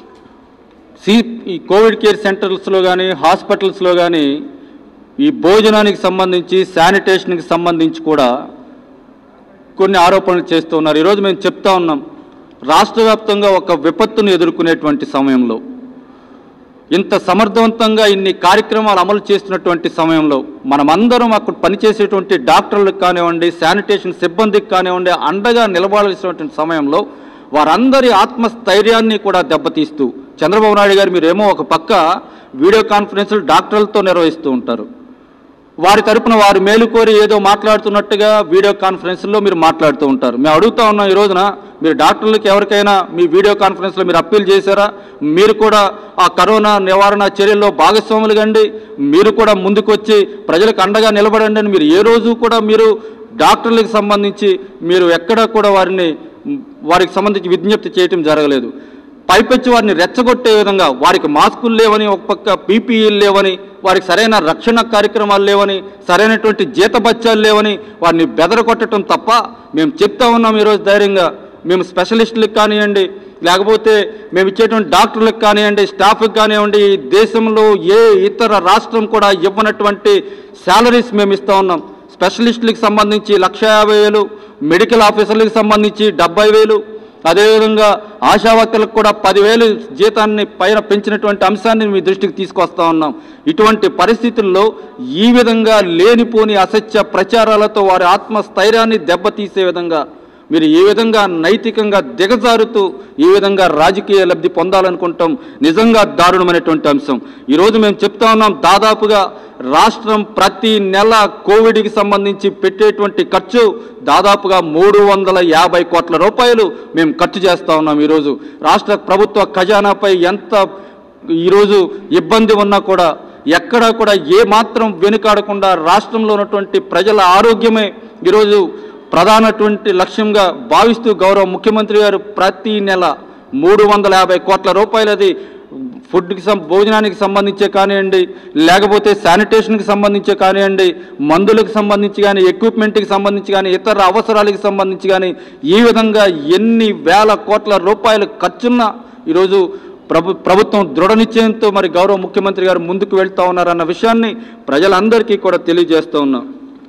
Speaker 1: సి ఈ కోవిడ్ కేర్ సెంటర్స్లో కానీ హాస్పిటల్స్లో కానీ ఈ భోజనానికి సంబంధించి శానిటేషన్కి సంబంధించి కూడా కొన్ని ఆరోపణలు చేస్తూ ఉన్నారు ఈరోజు మేము చెప్తా ఉన్నాం రాష్ట్ర వ్యాప్తంగా ఒక విపత్తును ఎదుర్కొనేటువంటి సమయంలో ఇంత సమర్థవంతంగా ఇన్ని కార్యక్రమాలు అమలు చేస్తున్నటువంటి సమయంలో మనమందరం అక్కడ పనిచేసేటువంటి డాక్టర్లకు కానివ్వండి శానిటేషన్ సిబ్బందికి కానివ్వండి అండగా నిలబడాల్సినటువంటి సమయంలో వారందరి ఆత్మస్థైర్యాన్ని కూడా దెబ్బతీస్తూ చంద్రబాబు నాయుడు గారు మీరేమో ఒక పక్క వీడియో కాన్ఫరెన్స్లు డాక్టర్లతో నిర్వహిస్తూ ఉంటారు వారి తరపున వారు మేలు కోరి ఏదో మాట్లాడుతున్నట్టుగా వీడియో కాన్ఫరెన్స్లో మీరు మాట్లాడుతూ ఉంటారు మేము అడుగుతా ఉన్నాం ఈ రోజున మీరు డాక్టర్లకి ఎవరికైనా మీ వీడియో కాన్ఫరెన్స్లో మీరు అప్పీల్ చేశారా మీరు కూడా ఆ కరోనా నివారణ చర్యల్లో భాగస్వాములు కండి మీరు కూడా ముందుకొచ్చి ప్రజలకు అండగా నిలబడండి అని మీరు ఏ రోజు కూడా మీరు డాక్టర్లకు సంబంధించి మీరు ఎక్కడా కూడా వారిని వారికి సంబంధించి విజ్ఞప్తి చేయటం జరగలేదు పైపెచ్చి వారిని రెచ్చగొట్టే విధంగా వారికి మాస్కులు లేవని ఒక పక్క పీపీఈలు లేవని వారికి సరైన రక్షణ కార్యక్రమాలు లేవని సరైనటువంటి జీతబత్యాలు లేవని వారిని బెదరగొట్టడం తప్ప మేము చెప్తా ఉన్నాం ఈరోజు ధైర్యంగా మేము స్పెషలిస్టులకు కానివ్వండి లేకపోతే మేము ఇచ్చేటువంటి డాక్టర్లకు కానివ్వండి స్టాఫ్కి కానివ్వండి ఈ దేశంలో ఏ ఇతర రాష్ట్రం కూడా ఇవ్వనటువంటి శాలరీస్ మేము ఇస్తూ ఉన్నాం స్పెషలిస్టులకు సంబంధించి లక్ష యాభై వేలు మెడికల్ ఆఫీసర్లకు సంబంధించి డెబ్బై వేలు అదేవిధంగా ఆశావర్కర్లకు కూడా పదివేలు జీతాన్ని పైన పెంచినటువంటి అంశాన్ని మీ దృష్టికి తీసుకొస్తా ఉన్నాం ఇటువంటి పరిస్థితుల్లో ఈ విధంగా లేనిపోని అసత్య ప్రచారాలతో వారి ఆత్మస్థైర్యాన్ని దెబ్బతీసే విధంగా మీరు ఏ విధంగా నైతికంగా దిగజారుతూ ఈ విధంగా రాజకీయ లబ్ధి పొందాలనుకుంటాం నిజంగా దారుణమైనటువంటి అంశం ఈరోజు మేము చెప్తా ఉన్నాం దాదాపుగా రాష్ట్రం ప్రతి నెల కోవిడ్కి సంబంధించి పెట్టేటువంటి ఖర్చు దాదాపుగా మూడు వందల యాభై కోట్ల రూపాయలు మేము ఖర్చు చేస్తా ఉన్నాం ఈరోజు రాష్ట్ర ప్రభుత్వ ఖజానాపై ఎంత ఈరోజు ఇబ్బంది ఉన్నా కూడా ఎక్కడా కూడా ఏ మాత్రం వెనుకాడకుండా రాష్ట్రంలో ఉన్నటువంటి ప్రజల ఆరోగ్యమే ఈరోజు ప్రధానటువంటి లక్ష్యంగా భావిస్తూ గౌరవ ముఖ్యమంత్రి గారు ప్రతి నెల మూడు వందల యాభై కోట్ల రూపాయలది ఫుడ్కి సం భోజనానికి సంబంధించే కానివ్వండి లేకపోతే శానిటేషన్కి సంబంధించే కానివ్వండి మందులకు సంబంధించి కానీ ఎక్విప్మెంట్కి సంబంధించి కానీ ఇతర అవసరాలకు సంబంధించి కానీ ఈ విధంగా ఎన్ని వేల కోట్ల రూపాయలు ఖర్చున్న ఈరోజు ప్రభు ప్రభుత్వం దృఢ నిశ్చయంతో మరి గౌరవ ముఖ్యమంత్రి గారు ముందుకు వెళ్తా ఉన్నారన్న విషయాన్ని ప్రజలందరికీ కూడా తెలియజేస్తూ ఉన్నాం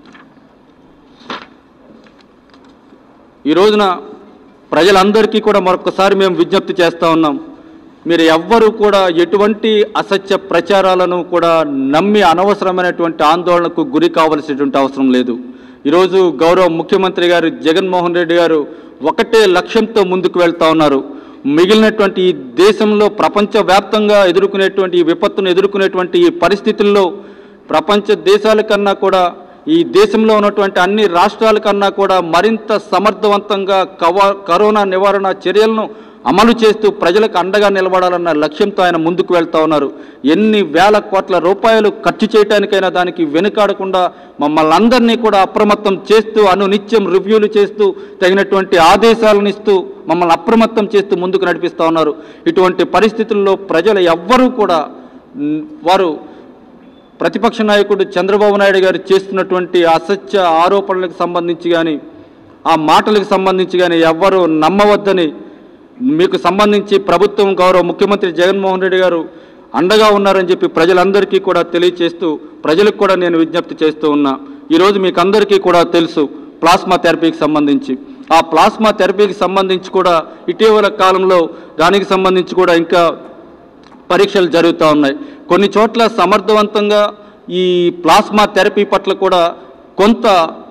Speaker 1: ఈ రోజున ప్రజలందరికీ కూడా మరొకసారి మేము విజ్ఞప్తి చేస్తూ ఉన్నాం మీరు ఎవ్వరూ కూడా ఎటువంటి అసత్య ప్రచారాలను కూడా నమ్మి అనవసరమైనటువంటి ఆందోళనకు గురి కావలసినటువంటి అవసరం లేదు ఈరోజు గౌరవ ముఖ్యమంత్రి గారు జగన్మోహన్ రెడ్డి గారు ఒకటే లక్ష్యంతో ముందుకు వెళ్తా ఉన్నారు మిగిలినటువంటి ఈ దేశంలో ప్రపంచవ్యాప్తంగా ఎదుర్కొనేటువంటి ఈ విపత్తును ఎదుర్కొనేటువంటి ఈ పరిస్థితుల్లో ప్రపంచ దేశాల కన్నా కూడా ఈ దేశంలో ఉన్నటువంటి అన్ని రాష్ట్రాల కన్నా కూడా మరింత సమర్థవంతంగా కవ కరోనా నివారణ చర్యలను అమలు చేస్తూ ప్రజలకు అండగా నిలబడాలన్న లక్ష్యంతో ఆయన ముందుకు వెళ్తా ఉన్నారు ఎన్ని వేల కోట్ల రూపాయలు ఖర్చు చేయడానికైనా దానికి వెనుకాడకుండా మమ్మల్ని అందరినీ కూడా అప్రమత్తం చేస్తూ అనునిత్యం రివ్యూలు చేస్తూ తగినటువంటి ఆదేశాలను ఇస్తూ మమ్మల్ని అప్రమత్తం చేస్తూ ముందుకు నడిపిస్తూ ఉన్నారు ఇటువంటి పరిస్థితుల్లో ప్రజలు ఎవ్వరూ కూడా మ్, వారు ప్రతిపక్ష నాయకుడు చంద్రబాబు నాయుడు గారు చేస్తున్నటువంటి అసత్య ఆరోపణలకు సంబంధించి కానీ ఆ మాటలకు సంబంధించి కానీ ఎవ్వరూ నమ్మవద్దని మీకు సంబంధించి ప్రభుత్వం గౌరవ ముఖ్యమంత్రి జగన్మోహన్ రెడ్డి గారు అండగా ఉన్నారని చెప్పి ప్రజలందరికీ కూడా తెలియచేస్తూ ప్రజలకు కూడా నేను విజ్ఞప్తి చేస్తూ ఉన్నా ఈరోజు మీకు అందరికీ కూడా తెలుసు ప్లాస్మా థెరపీకి సంబంధించి ఆ ప్లాస్మా థెరపీకి సంబంధించి కూడా ఇటీవల కాలంలో దానికి సంబంధించి కూడా ఇంకా పరీక్షలు జరుగుతూ ఉన్నాయి కొన్ని చోట్ల సమర్థవంతంగా ఈ ప్లాస్మా థెరపీ పట్ల కూడా కొంత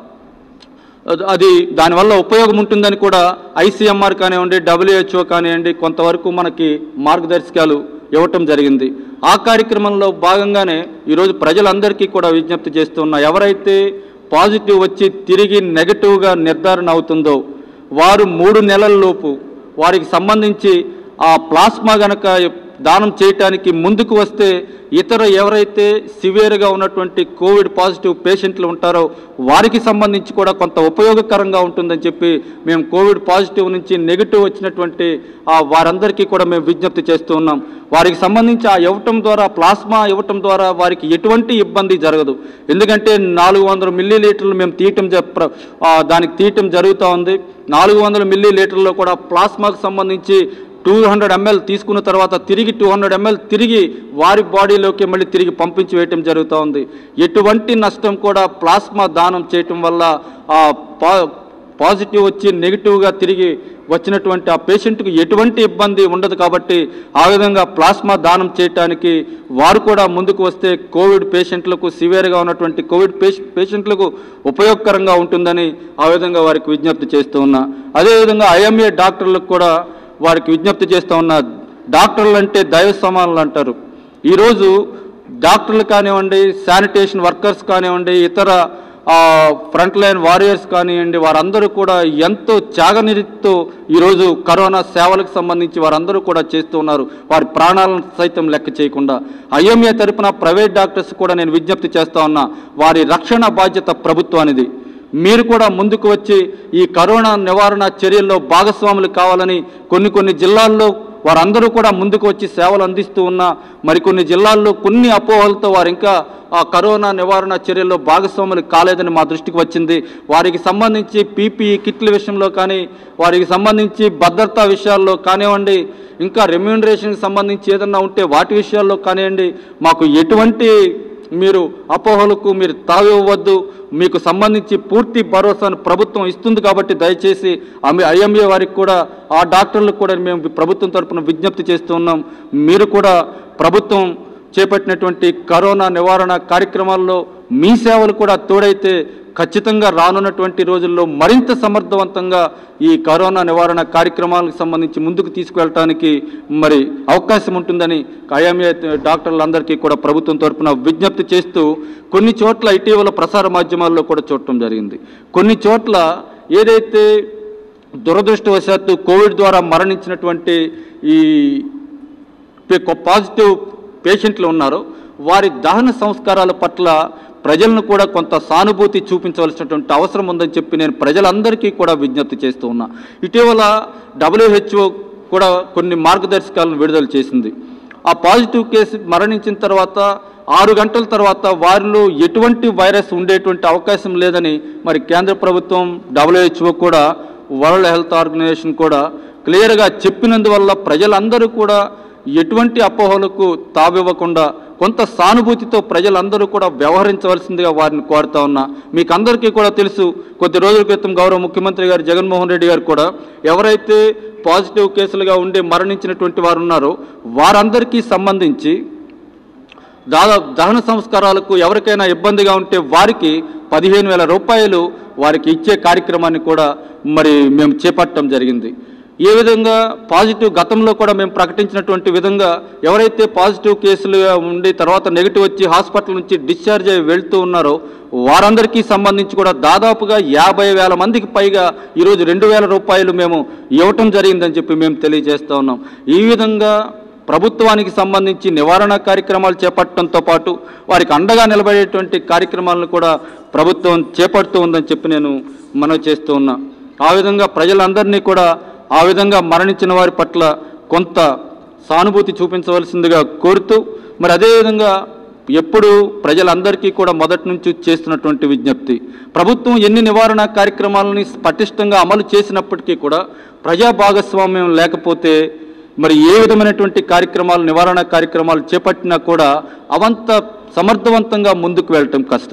Speaker 1: అది- అది దానివల్ల ఉపయోగం ఉంటుందని కూడా ఐసీఎంఆర్ కానివ్వండి డబ్ల్యూహెచ్ఓ కానివ్వండి కొంతవరకు మనకి మార్గదర్శకాలు ఇవ్వటం జరిగింది ఆ కార్యక్రమంలో భాగంగానే ఈరోజు ప్రజలందరికీ కూడా విజ్ఞప్తి చేస్తున్నా ఎవరైతే పాజిటివ్ వచ్చి తిరిగి నెగటివ్గా నిర్ధారణ అవుతుందో వారు మూడు నెలల లోపు వారికి సంబంధించి ఆ ప్లాస్మా గనక దానం చేయటానికి ముందుకు వస్తే ఇతర ఎవరైతే సివియర్గా ఉన్నటువంటి కోవిడ్ పాజిటివ్ పేషెంట్లు ఉంటారో వారికి సంబంధించి కూడా కొంత ఉపయోగకరంగా ఉంటుందని చెప్పి మేము కోవిడ్ పాజిటివ్ నుంచి నెగిటివ్ వచ్చినటువంటి ఆ వారందరికీ కూడా మేము విజ్ఞప్తి చేస్తూ ఉన్నాం వారికి సంబంధించి ఆ ఇవ్వటం ద్వారా ప్లాస్మా ఇవ్వటం ద్వారా వారికి ఎటువంటి ఇబ్బంది జరగదు ఎందుకంటే నాలుగు వందల మిల్లీ లీటర్లు మేము తీయటం జ- ప్ర- ఆ, దానికి తీయటం జరుగుతూ ఉంది నాలుగు వందల మిల్లీ లీటర్లో కూడా ప్లాస్మాకు సంబంధించి టూ హండ్రెడ్ ఎంఎల్ తీసుకున్న తర్వాత తిరిగి టూ హండ్రెడ్ ఎంఎల్ తిరిగి వారి బాడీలోకి మళ్ళీ తిరిగి పంపించి వేయటం జరుగుతూ ఉంది ఎటువంటి నష్టం కూడా ప్లాస్మా దానం చేయటం వల్ల ఆ పా పాజిటివ్ వచ్చి నెగిటివ్గా తిరిగి వచ్చినటువంటి ఆ పేషెంట్కి ఎటువంటి ఇబ్బంది ఉండదు కాబట్టి ఆ విధంగా ప్లాస్మా దానం చేయటానికి వారు కూడా ముందుకు వస్తే కోవిడ్ పేషెంట్లకు సివియర్గా ఉన్నటువంటి కోవిడ్ పేష- పేషెంట్లకు ఉపయోగకరంగా ఉంటుందని ఆ విధంగా వారికి విజ్ఞప్తి చేస్తూ ఉన్నా అదేవిధంగా ఐఎంఏ డాక్టర్లకు కూడా వారికి విజ్ఞప్తి చేస్తూ ఉన్నా డాక్టర్లు అంటే దైవ సమానులు అంటారు ఈరోజు డాక్టర్లు కానివ్వండి శానిటేషన్ వర్కర్స్ కానివ్వండి ఇతర ఆ, ఫ్రంట్ లైన్ వారియర్స్ కానివ్వండి వారందరూ కూడా ఎంతో త్యాగనిరితో ఈరోజు కరోనా సేవలకు సంబంధించి వారందరూ కూడా చేస్తూ ఉన్నారు వారి ప్రాణాలను సైతం లెక్క చేయకుండా ఐఎంఏ తరపున ప్రైవేట్ డాక్టర్స్ కూడా నేను విజ్ఞప్తి చేస్తా ఉన్నా వారి రక్షణ బాధ్యత ప్రభుత్వానిది మీరు కూడా ముందుకు వచ్చి ఈ కరోనా నివారణ చర్యల్లో భాగస్వాములు కావాలని కొన్ని కొన్ని జిల్లాల్లో వారందరూ కూడా ముందుకు వచ్చి సేవలు అందిస్తూ ఉన్న మరికొన్ని జిల్లాల్లో కొన్ని అపోహలతో వారు ఇంకా ఆ కరోనా నివారణ చర్యల్లో భాగస్వాములు కాలేదని మా దృష్టికి వచ్చింది వారికి సంబంధించి పీపీఈ కిట్ల విషయంలో కానీ వారికి సంబంధించి భద్రతా విషయాల్లో కానివ్వండి ఇంకా రెమ్యూనరేషన్కి సంబంధించి ఏదన్నా ఉంటే వాటి విషయాల్లో కానివ్వండి మాకు ఎటువంటి మీరు అపోహలకు మీరు తావివ్వద్దు మీకు సంబంధించి పూర్తి భరోసాను ప్రభుత్వం ఇస్తుంది కాబట్టి దయచేసి ఆమె ఐఎంఏ వారికి కూడా ఆ డాక్టర్లకు కూడా మేము ప్రభుత్వం తరపున విజ్ఞప్తి చేస్తూ ఉన్నాం మీరు కూడా ప్రభుత్వం చేపట్టినటువంటి కరోనా నివారణ కార్యక్రమాల్లో మీ సేవలు కూడా తోడైతే ఖచ్చితంగా రానున్నటువంటి రోజుల్లో మరింత సమర్థవంతంగా ఈ కరోనా నివారణ కార్యక్రమాలకు సంబంధించి ముందుకు తీసుకువెళ్ళటానికి మరి అవకాశం ఉంటుందని ఐఎంఏ డాక్టర్లందరికీ కూడా ప్రభుత్వం తరపున విజ్ఞప్తి చేస్తూ కొన్ని చోట్ల ఇటీవల ప్రసార మాధ్యమాల్లో కూడా చూడటం జరిగింది కొన్ని చోట్ల ఏదైతే దురదృష్టవశాత్తు కోవిడ్ ద్వారా మరణించినటువంటి ఈ పే- పాజిటివ్ పేషెంట్లు ఉన్నారో వారి దహన సంస్కారాల పట్ల ప్రజలను కూడా కొంత సానుభూతి చూపించవలసినటువంటి అవసరం ఉందని చెప్పి నేను ప్రజలందరికీ కూడా విజ్ఞప్తి చేస్తూ ఉన్నా ఇటీవల డబ్ల్యూహెచ్ఓ కూడా కొన్ని మార్గదర్శకాలను విడుదల చేసింది ఆ పాజిటివ్ కేసు మరణించిన తర్వాత ఆరు గంటల తర్వాత వారిలో ఎటువంటి వైరస్ ఉండేటువంటి అవకాశం లేదని మరి కేంద్ర ప్రభుత్వం డబ్ల్యూహెచ్ఓ కూడా వరల్డ్ హెల్త్ ఆర్గనైజేషన్ కూడా క్లియర్గా చెప్పినందువల్ల ప్రజలందరూ కూడా ఎటువంటి అపోహలకు తావివ్వకుండా కొంత సానుభూతితో ప్రజలందరూ కూడా వ్యవహరించవలసిందిగా వారిని కోరుతా ఉన్నా మీకు అందరికీ కూడా తెలుసు కొద్ది రోజుల క్రితం గౌరవ ముఖ్యమంత్రి గారు జగన్మోహన్ రెడ్డి గారు కూడా ఎవరైతే పాజిటివ్ కేసులుగా ఉండి మరణించినటువంటి వారు ఉన్నారో వారందరికీ సంబంధించి దాదాపు దహన సంస్కారాలకు ఎవరికైనా ఇబ్బందిగా ఉంటే వారికి పదిహేను వేల రూపాయలు వారికి ఇచ్చే కార్యక్రమాన్ని కూడా మరి మేము చేపట్టడం జరిగింది ఏ విధంగా పాజిటివ్ గతంలో కూడా మేము ప్రకటించినటువంటి విధంగా ఎవరైతే పాజిటివ్ కేసులుగా ఉండి తర్వాత నెగిటివ్ వచ్చి హాస్పిటల్ నుంచి డిశ్చార్జ్ అయ్యి వెళ్తూ ఉన్నారో వారందరికీ సంబంధించి కూడా దాదాపుగా యాభై వేల మందికి పైగా ఈరోజు రెండు వేల రూపాయలు మేము ఇవ్వటం జరిగిందని చెప్పి మేము తెలియజేస్తూ ఉన్నాం ఈ విధంగా ప్రభుత్వానికి సంబంధించి నివారణ కార్యక్రమాలు చేపట్టడంతో పాటు వారికి అండగా నిలబడేటువంటి కార్యక్రమాలను కూడా ప్రభుత్వం చేపడుతూ ఉందని చెప్పి నేను మనవి చేస్తూ ఉన్నా ఆ విధంగా ప్రజలందరినీ కూడా ఆ విధంగా మరణించిన వారి పట్ల కొంత సానుభూతి చూపించవలసిందిగా కోరుతూ మరి అదేవిధంగా ఎప్పుడు ప్రజలందరికీ కూడా మొదటి నుంచి చేస్తున్నటువంటి విజ్ఞప్తి ప్రభుత్వం ఎన్ని నివారణ కార్యక్రమాలని పటిష్టంగా అమలు చేసినప్పటికీ కూడా ప్రజా భాగస్వామ్యం లేకపోతే మరి ఏ విధమైనటువంటి కార్యక్రమాలు నివారణ కార్యక్రమాలు చేపట్టినా కూడా అవంత సమర్థవంతంగా ముందుకు వెళ్ళటం కష్టం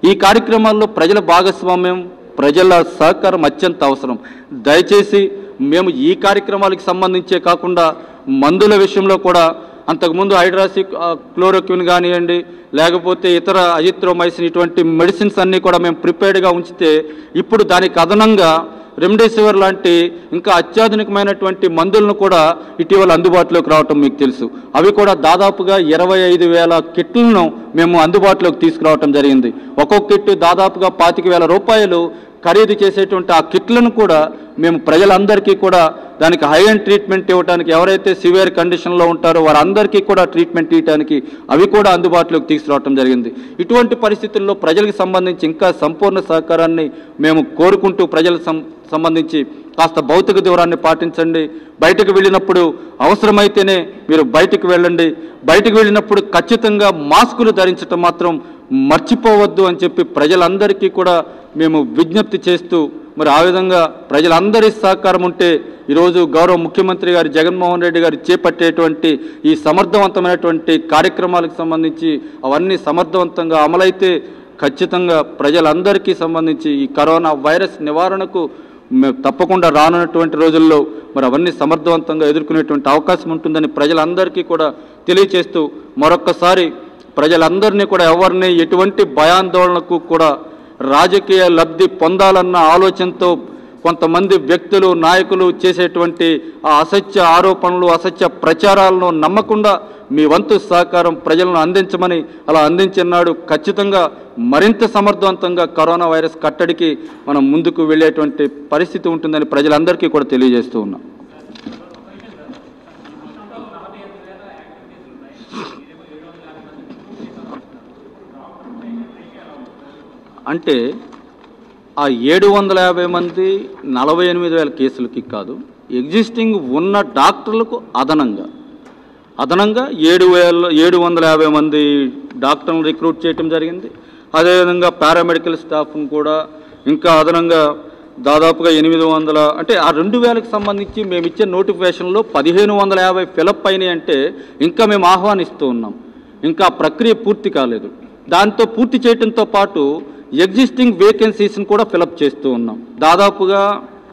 Speaker 1: ఈ కార్యక్రమాల్లో ప్రజల భాగస్వామ్యం ప్రజల సహకారం అత్యంత అవసరం దయచేసి మేము ఈ కార్యక్రమాలకు సంబంధించే కాకుండా మందుల విషయంలో కూడా అంతకుముందు హైడ్రాసిక్ ఆ, క్లోరోక్విన్ కానివ్వండి లేకపోతే ఇతర అజిత్రోమైసిన్ ఇటువంటి మెడిసిన్స్ అన్నీ కూడా మేము ప్రిపేర్డ్గా ఉంచితే ఇప్పుడు దానికి అదనంగా రెమ్డెసివిర్ లాంటి ఇంకా అత్యాధునికమైనటువంటి మందులను కూడా ఇటీవల అందుబాటులోకి రావటం మీకు తెలుసు అవి కూడా దాదాపుగా ఇరవై ఐదు వేల కిట్లను మేము అందుబాటులోకి తీసుకురావటం జరిగింది ఒక్కొక్క కిట్ దాదాపుగా పాతిక వేల రూపాయలు ఖరీదు చేసేటువంటి ఆ కిట్లను కూడా మేము ప్రజలందరికీ కూడా దానికి హై అండ్ ట్రీట్మెంట్ ఇవ్వడానికి ఎవరైతే సివియర్ కండిషన్లో ఉంటారో వారందరికీ కూడా ట్రీట్మెంట్ ఇవ్వడానికి అవి కూడా అందుబాటులోకి తీసుకురావడం జరిగింది ఇటువంటి పరిస్థితుల్లో ప్రజలకు సంబంధించి ఇంకా సంపూర్ణ సహకారాన్ని మేము కోరుకుంటూ ప్రజల సం- సంబంధించి కాస్త భౌతిక దూరాన్ని పాటించండి బయటకు వెళ్ళినప్పుడు అవసరమైతేనే మీరు బయటకు వెళ్ళండి బయటకు వెళ్ళినప్పుడు ఖచ్చితంగా మాస్కులు ధరించటం మాత్రం మర్చిపోవద్దు అని చెప్పి ప్రజలందరికీ కూడా మేము విజ్ఞప్తి చేస్తూ మరి ఆ విధంగా ప్రజలందరి సహకారం ఉంటే ఈరోజు గౌరవ ముఖ్యమంత్రి గారు జగన్మోహన్ రెడ్డి గారు చేపట్టేటువంటి ఈ సమర్థవంతమైనటువంటి కార్యక్రమాలకు సంబంధించి అవన్నీ సమర్థవంతంగా అమలైతే ఖచ్చితంగా ప్రజలందరికీ సంబంధించి ఈ కరోనా వైరస్ నివారణకు మే- తప్పకుండా రానున్నటువంటి రోజుల్లో మరి అవన్నీ సమర్థవంతంగా ఎదుర్కొనేటువంటి అవకాశం ఉంటుందని ప్రజలందరికీ కూడా తెలియచేస్తూ మరొక్కసారి ప్రజలందరినీ కూడా ఎవరిని ఎటువంటి భయాందోళనకు కూడా రాజకీయ లబ్ధి పొందాలన్న ఆలోచనతో కొంతమంది వ్యక్తులు నాయకులు చేసేటువంటి ఆ అసత్య ఆరోపణలు అసత్య ప్రచారాలను నమ్మకుండా మీ వంతు సహకారం ప్రజలను అందించమని అలా అందించినాడు ఖచ్చితంగా మరింత సమర్థవంతంగా కరోనా వైరస్ కట్టడికి మనం ముందుకు వెళ్ళేటువంటి పరిస్థితి ఉంటుందని ప్రజలందరికీ కూడా తెలియజేస్తూ ఉన్నాం అంటే ఆ ఏడు వందల యాభై మంది నలభై ఎనిమిది వేల కేసులకి కాదు ఎగ్జిస్టింగ్ ఉన్న డాక్టర్లకు అదనంగా అదనంగా ఏడు వేల ఏడు వందల యాభై మంది డాక్టర్లను రిక్రూట్ చేయటం జరిగింది అదేవిధంగా పారామెడికల్ స్టాఫ్ను కూడా ఇంకా అదనంగా దాదాపుగా ఎనిమిది వందల అంటే ఆ రెండు వేలకు సంబంధించి మేము ఇచ్చే నోటిఫికేషన్లో పదిహేను వందల యాభై ఫిలప్ అయినాయి అంటే ఇంకా మేము ఆహ్వానిస్తూ ఉన్నాం ఇంకా ఆ ప్రక్రియ పూర్తి కాలేదు దాంతో పూర్తి చేయడంతో పాటు ఎగ్జిస్టింగ్ వేకెన్సీస్ని కూడా ఫిలప్ చేస్తూ ఉన్నాం దాదాపుగా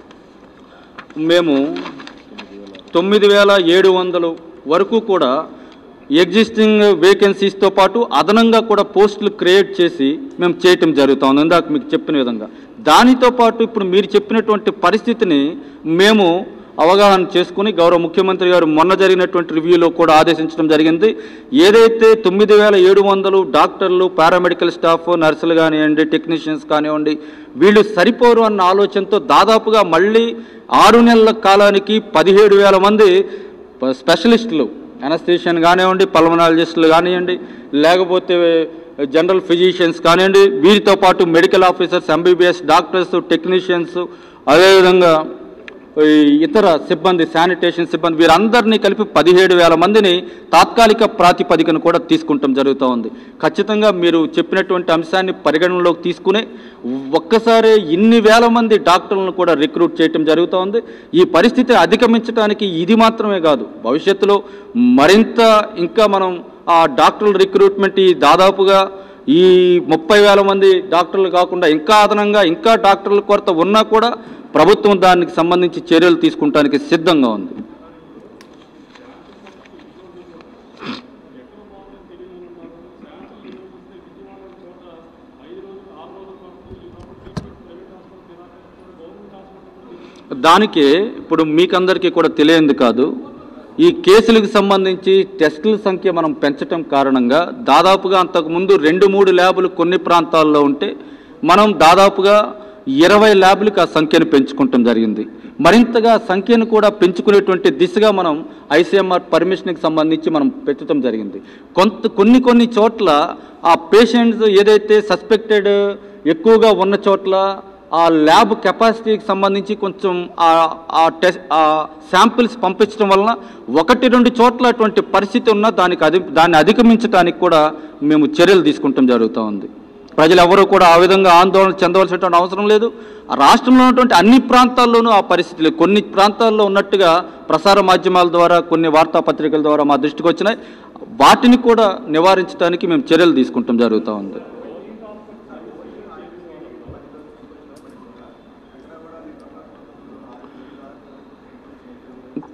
Speaker 1: మేము తొమ్మిది వేల ఏడు వందలు వరకు కూడా ఎగ్జిస్టింగ్ వేకెన్సీస్తో పాటు అదనంగా కూడా పోస్టులు క్రియేట్ చేసి మేము చేయటం జరుగుతుంది ఇందాక మీకు చెప్పిన విధంగా దానితో పాటు ఇప్పుడు మీరు చెప్పినటువంటి పరిస్థితిని మేము అవగాహన చేసుకుని గౌరవ ముఖ్యమంత్రి గారు మొన్న జరిగినటువంటి రివ్యూలో కూడా ఆదేశించడం జరిగింది ఏదైతే తొమ్మిది వేల ఏడు వందలు డాక్టర్లు పారామెడికల్ స్టాఫ్ నర్సులు కానివ్వండి టెక్నీషియన్స్ కానివ్వండి వీళ్ళు సరిపోరు అన్న ఆలోచనతో దాదాపుగా మళ్ళీ ఆరు నెలల కాలానికి పదిహేడు వేల మంది ప- స్పెషలిస్టులు అనస్థిషియన్ కానివ్వండి పల్మనాలజిస్టులు కానివ్వండి లేకపోతే జనరల్ ఫిజిషియన్స్ కానివ్వండి వీరితో పాటు medical officers MBBS doctors technicians అదేవిధంగా ఈ ఇతర సిబ్బంది శానిటేషన్ సిబ్బంది వీరందరినీ కలిపి పదిహేడు వేల మందిని తాత్కాలిక ప్రాతిపదికన కూడా తీసుకుంటాం జరుగుతూ ఉంది ఖచ్చితంగా మీరు చెప్పినటువంటి అంశాన్ని పరిగణనలోకి తీసుకునే ఒక్కసారి ఇన్ని వేల మంది డాక్టర్లను కూడా రిక్రూట్ చేయటం జరుగుతూ ఉంది ఈ పరిస్థితి అధిగమించడానికి ఇది మాత్రమే కాదు భవిష్యత్తులో మరింత ఇంకా మనం ఆ డాక్టర్ల రిక్రూట్మెంట్ ఈ దాదాపుగా ఈ ముప్పై వేల మంది డాక్టర్లు కాకుండా ఇంకా అదనంగా ఇంకా డాక్టర్ల కొరత ఉన్నా కూడా ప్రభుత్వం దానికి సంబంధించి చర్యలు తీసుకుంటానికి సిద్ధంగా ఉంది దానికి ఇప్పుడు మీకందరికీ కూడా తెలియంది కాదు ఈ కేసులకు సంబంధించి టెస్టుల సంఖ్య మనం పెంచటం కారణంగా దాదాపుగా అంతకుముందు రెండు మూడు ల్యాబులు కొన్ని ప్రాంతాల్లో ఉంటే మనం దాదాపుగా ఇరవై ల్యాబులకు ఆ సంఖ్యను పెంచుకుంటాం జరిగింది మరింతగా సంఖ్యను కూడా పెంచుకునేటువంటి దిశగా మనం ఐసీఎంఆర్ పర్మిషన్కి సంబంధించి మనం పెట్టడం జరిగింది కొంత కొన్ని కొన్ని చోట్ల ఆ పేషెంట్స్ ఏదైతే సస్పెక్టెడ్ ఎక్కువగా ఉన్న చోట్ల ఆ ల్యాబ్ కెపాసిటీకి సంబంధించి కొంచెం ఆ- ఆ టెస్ట్ ఆ శాంపిల్స్ పంపించడం వలన ఒకటి రెండు చోట్ల అటువంటి పరిస్థితి ఉన్నా దానికి అధి దాన్ని అధిగమించడానికి కూడా మేము చర్యలు తీసుకుంటాం జరుగుతూ ఉంది ప్రజలు ఎవరూ కూడా ఆ విధంగా ఆందోళన చెందవలసినటువంటి అవసరం లేదు ఆ రాష్ట్రంలో ఉన్నటువంటి అన్ని ప్రాంతాల్లోనూ ఆ పరిస్థితి లేదు కొన్ని ప్రాంతాల్లో ఉన్నట్టుగా ప్రసార మాధ్యమాల ద్వారా కొన్ని వార్తాపత్రికల ద్వారా మా దృష్టికి వచ్చినాయి వాటిని కూడా నివారించడానికి మేము చర్యలు తీసుకుంటాం జరుగుతూ ఉంది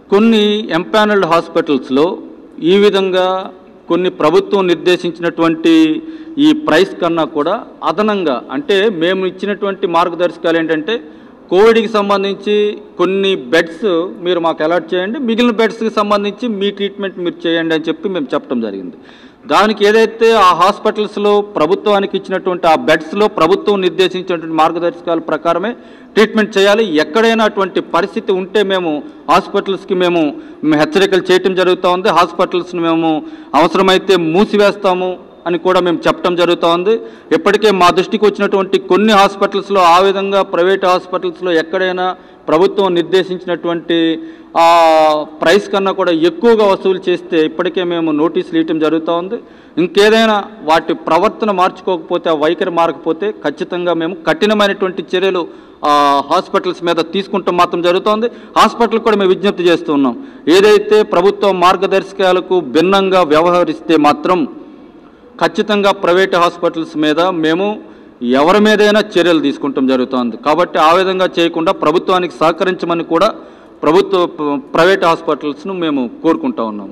Speaker 1: కొన్ని ఎంపానల్డ్ హాస్పిటల్స్లో ఈ విధంగా కొన్ని ప్రభుత్వం నిర్దేశించినటువంటి ఈ ప్రైస్ కన్నా కూడా అదనంగా అంటే మేము ఇచ్చినటువంటి మార్గదర్శకాలు ఏంటంటే కోవిడ్కి సంబంధించి కొన్ని బెడ్స్ మీరు మాకు అలాట్ చేయండి మిగిలిన బెడ్స్కి సంబంధించి మీ ట్రీట్మెంట్ మీరు చేయండి అని చెప్పి మేము చెప్పడం జరిగింది దానికి ఏదైతే ఆ హాస్పిటల్స్లో ప్రభుత్వానికి ఇచ్చినటువంటి ఆ బెడ్స్లో ప్రభుత్వం నిర్దేశించినటువంటి మార్గదర్శకాల ప్రకారమే ట్రీట్మెంట్ చేయాలి ఎక్కడైనా అటువంటి పరిస్థితి ఉంటే మేము హాస్పిటల్స్కి మేము మేము హెచ్చరికలు చేయటం జరుగుతూ ఉంది హాస్పిటల్స్ని మేము అవసరమైతే మూసివేస్తాము అని కూడా మేము చెప్పడం జరుగుతూ ఉంది ఇప్పటికే మా దృష్టికి వచ్చినటువంటి కొన్ని హాస్పిటల్స్లో ఆ విధంగా ప్రైవేట్ హాస్పిటల్స్లో ఎక్కడైనా ప్రభుత్వం నిర్దేశించినటువంటి ఆ ప్రైస్ కన్నా కూడా ఎక్కువగా వసూలు చేస్తే ఇప్పటికే మేము నోటీసులు ఇవ్వటం జరుగుతూ ఉంది ఇంకేదైనా వాటి ప్రవర్తన మార్చుకోకపోతే ఆ వైఖరి మారకపోతే ఖచ్చితంగా మేము కఠినమైనటువంటి చర్యలు ఆ, హాస్పిటల్స్ మీద తీసుకుంటాం మాత్రం జరుగుతోంది హాస్పిటల్ కూడా మేము విజ్ఞప్తి చేస్తూ ఉన్నాం ఏదైతే ప్రభుత్వ మార్గదర్శకాలకు భిన్నంగా వ్యవహరిస్తే మాత్రం ఖచ్చితంగా ప్రైవేట్ హాస్పిటల్స్ మీద మేము ఎవరి మీదైనా చర్యలు తీసుకుంటాం జరుగుతోంది కాబట్టి ఆ విధంగా చేయకుండా ప్రభుత్వానికి సహకరించమని కూడా ప్రభుత్వ ప- ప్రైవేట్ హాస్పిటల్స్ను మేము కోరుకుంటా ఉన్నాం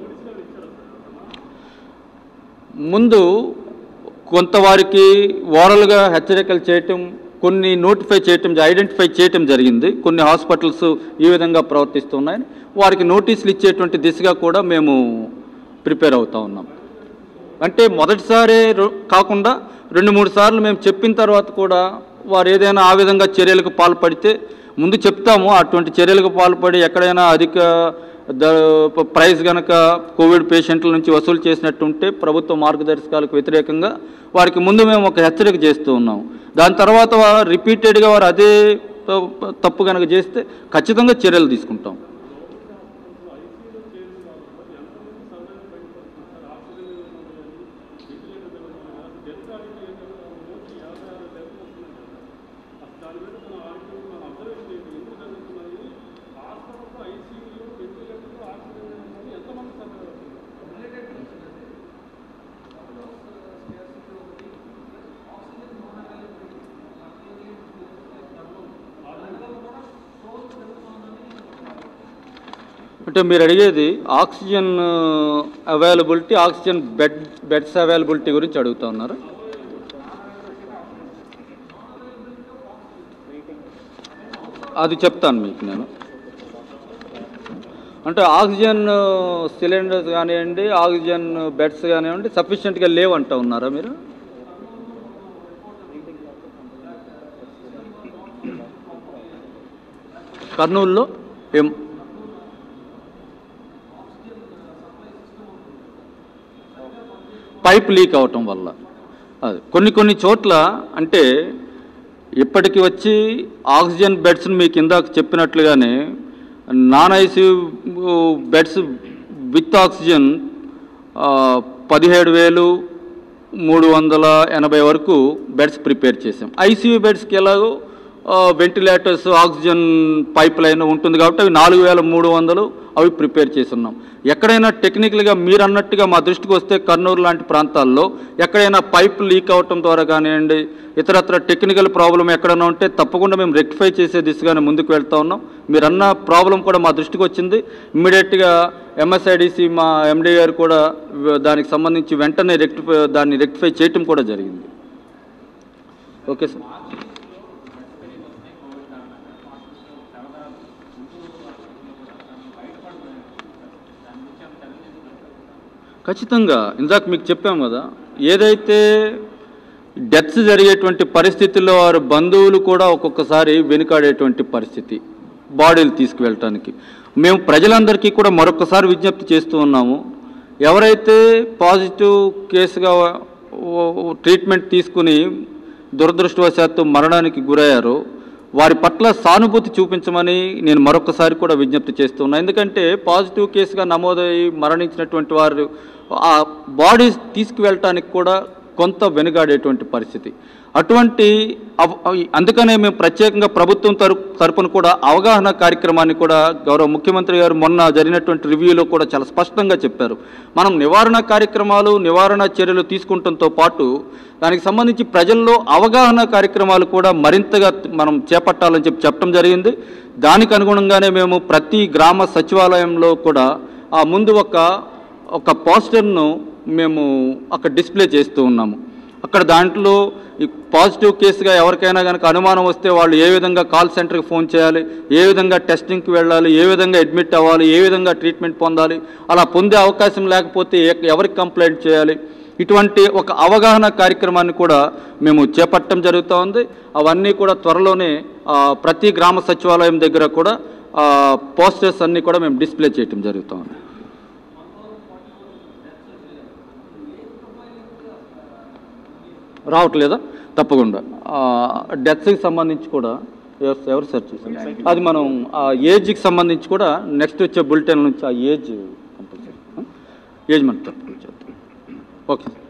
Speaker 1: ముందు కొంతవారికి ఓరల్గా హెచ్చరికలు చేయటం కొన్ని నోటిఫై చేయటం ఐడెంటిఫై చేయటం జరిగింది కొన్ని హాస్పిటల్స్ ఈ విధంగా ప్రవర్తిస్తున్నాయని వారికి నోటీసులు ఇచ్చేటువంటి దిశగా కూడా మేము ప్రిపేర్ అవుతా ఉన్నాం అంటే మొదటిసారి రొ- కాకుండా రెండు మూడు సార్లు మేము చెప్పిన తర్వాత కూడా వారు ఏదైనా ఆ విధంగా చర్యలకు పాల్పడితే ముందు చెప్తాము అటువంటి చర్యలకు పాల్పడి ఎక్కడైనా అధిక ద ప్రైస్ గనక కోవిడ్ పేషెంట్ల నుంచి వసూలు చేసినట్టు ఉంటే ప్రభుత్వ మార్గదర్శకాలకు వ్యతిరేకంగా వారికి ముందు మేము ఒక హెచ్చరిక చేస్తూ ఉన్నాం దాని తర్వాత రిపీటెడ్గా వారు అదే త- తప్పు కనుక చేస్తే ఖచ్చితంగా చర్యలు తీసుకుంటాం అంటే మీరు అడిగేది oxygen availability oxygen bed beds availability గురించి అడుగుతా ఉన్నారు అది చెప్తాను మీకు నేను అంటే ఆక్సిజన్ సిలిండర్స్ కానివ్వండి ఆక్సిజన్ బెడ్స్ కానివ్వండి సఫిషియెంట్గా లేవంటా ఉన్నారా మీరు కర్నూలులో ఏం పైప్ లీక్ అవటం వల్ల అది కొన్ని కొన్ని చోట్ల అంటే ఇప్పటికి వచ్చి ఆక్సిజన్ బెడ్స్ని మీకు ఇందాక చెప్పినట్లుగానే non ICU beds with oxygen ఆ, పదిహేడు వేలు మూడు వందల ఎనభై వరకు బెడ్స్ ప్రిపేర్ చేసాం ఐసీయూ బెడ్స్కి ఎలాగో ఆ, వెంటిలేటర్స్ ఆక్సిజన్ పైప్ లైన్ ఉంటుంది కాబట్టి అవి నాలుగు వేల మూడు వందలు అవి ప్రిపేర్ చేస్తున్నాం ఎక్కడైనా టెక్నికల్గా మీరు అన్నట్టుగా మా దృష్టికి వస్తే కర్నూలు లాంటి ప్రాంతాల్లో ఎక్కడైనా పైప్ లీక్ అవటం ద్వారా కానివ్వండి ఇతరత్ర టెక్నికల్ ప్రాబ్లం ఎక్కడైనా ఉంటే తప్పకుండా మేము రెక్టిఫై చేసే దిశగానే ముందుకు వెళ్తా ఉన్నాం మీరు అన్న ప్రాబ్లం కూడా మా దృష్టికి వచ్చింది ఇమ్మీడియట్గా ఎంఎస్ఐడిసి మా ఎండి గారు కూడా వ- దానికి సంబంధించి వెంటనే రెక్టిఫై దాన్ని రెక్టిఫై చేయటం కూడా జరిగింది ఓకే సార్ ఖచ్చితంగా ఇందాక మీకు చెప్పాం కదా ఏదైతే డెత్స్ జరిగేటువంటి పరిస్థితుల్లో వారి బంధువులు కూడా ఒక్కొక్కసారి వెనుకాడేటువంటి పరిస్థితి బాడీలు తీసుకువెళ్ళటానికి మేము ప్రజలందరికీ కూడా మరొకసారి విజ్ఞప్తి చేస్తూ ఉన్నాము ఎవరైతే పాజిటివ్ కేసుగా ఓ- ట్రీట్మెంట్ తీసుకుని దురదృష్టవశాత్తు మరణానికి గురయ్యారో వారి పట్ల సానుభూతి చూపించమని నేను మరొకసారి కూడా విజ్ఞప్తి చేస్తున్నా ఎందుకంటే పాజిటివ్ కేసుగా నమోదై మరణించినటువంటి వారు ఆ బాడీస్ తీసుకువెళ్ళటానికి కూడా కొంత వెనుగాడేటువంటి పరిస్థితి అటువంటి అవ- అవి- అందుకనే మేము ప్రత్యేకంగా ప్రభుత్వం తరపు తరపున కూడా అవగాహన కార్యక్రమాన్ని కూడా గౌరవ ముఖ్యమంత్రి గారు మొన్న జరిగినటువంటి రివ్యూలో కూడా చాలా స్పష్టంగా చెప్పారు మనం నివారణ కార్యక్రమాలు నివారణ చర్యలు తీసుకుంటంతో పాటు దానికి సంబంధించి ప్రజల్లో అవగాహన కార్యక్రమాలు కూడా మరింతగా మనం చేపట్టాలని చెప్పి చెప్పడం జరిగింది దానికి అనుగుణంగానే మేము ప్రతి గ్రామ సచివాలయంలో కూడా ఆ ముందు ఒక ఒక పోస్టర్ను మేము అక్కడ డిస్ప్లే చేస్తూ ఉన్నాము అక్కడ దాంట్లో ఈ పాజిటివ్ కేసుగా ఎవరికైనా కనుక అనుమానం వస్తే వాళ్ళు ఏ విధంగా కాల్ సెంటర్కి ఫోన్ చేయాలి ఏ విధంగా టెస్టింగ్కి వెళ్ళాలి ఏ విధంగా అడ్మిట్ అవ్వాలి ఏ విధంగా ట్రీట్మెంట్ పొందాలి అలా పొందే అవకాశం లేకపోతే ఎ- ఎవరికి కంప్లైంట్ చేయాలి ఇటువంటి ఒక అవగాహన కార్యక్రమాన్ని కూడా మేము చేపట్టడం జరుగుతూ ఉంది అవన్నీ కూడా త్వరలోనే ఆ, ప్రతి గ్రామ సచివాలయం దగ్గర కూడా పోస్టర్స్ అన్నీ కూడా మేము డిస్ప్లే చేయటం జరుగుతూ ఉంది రావట్లేదా తప్పకుండా డెత్స్కి సంబంధించి కూడా ఎవరు ఎవరు సెర్చ్ చేశారు అది మనం ఆ ఏజ్కి సంబంధించి కూడా నెక్స్ట్ వచ్చే బులెటిన్ నుంచి ఆ ఏజ్ కంపల్సరీ ఏజ్ మనం తప్పకుండా చేద్దాం ఓకే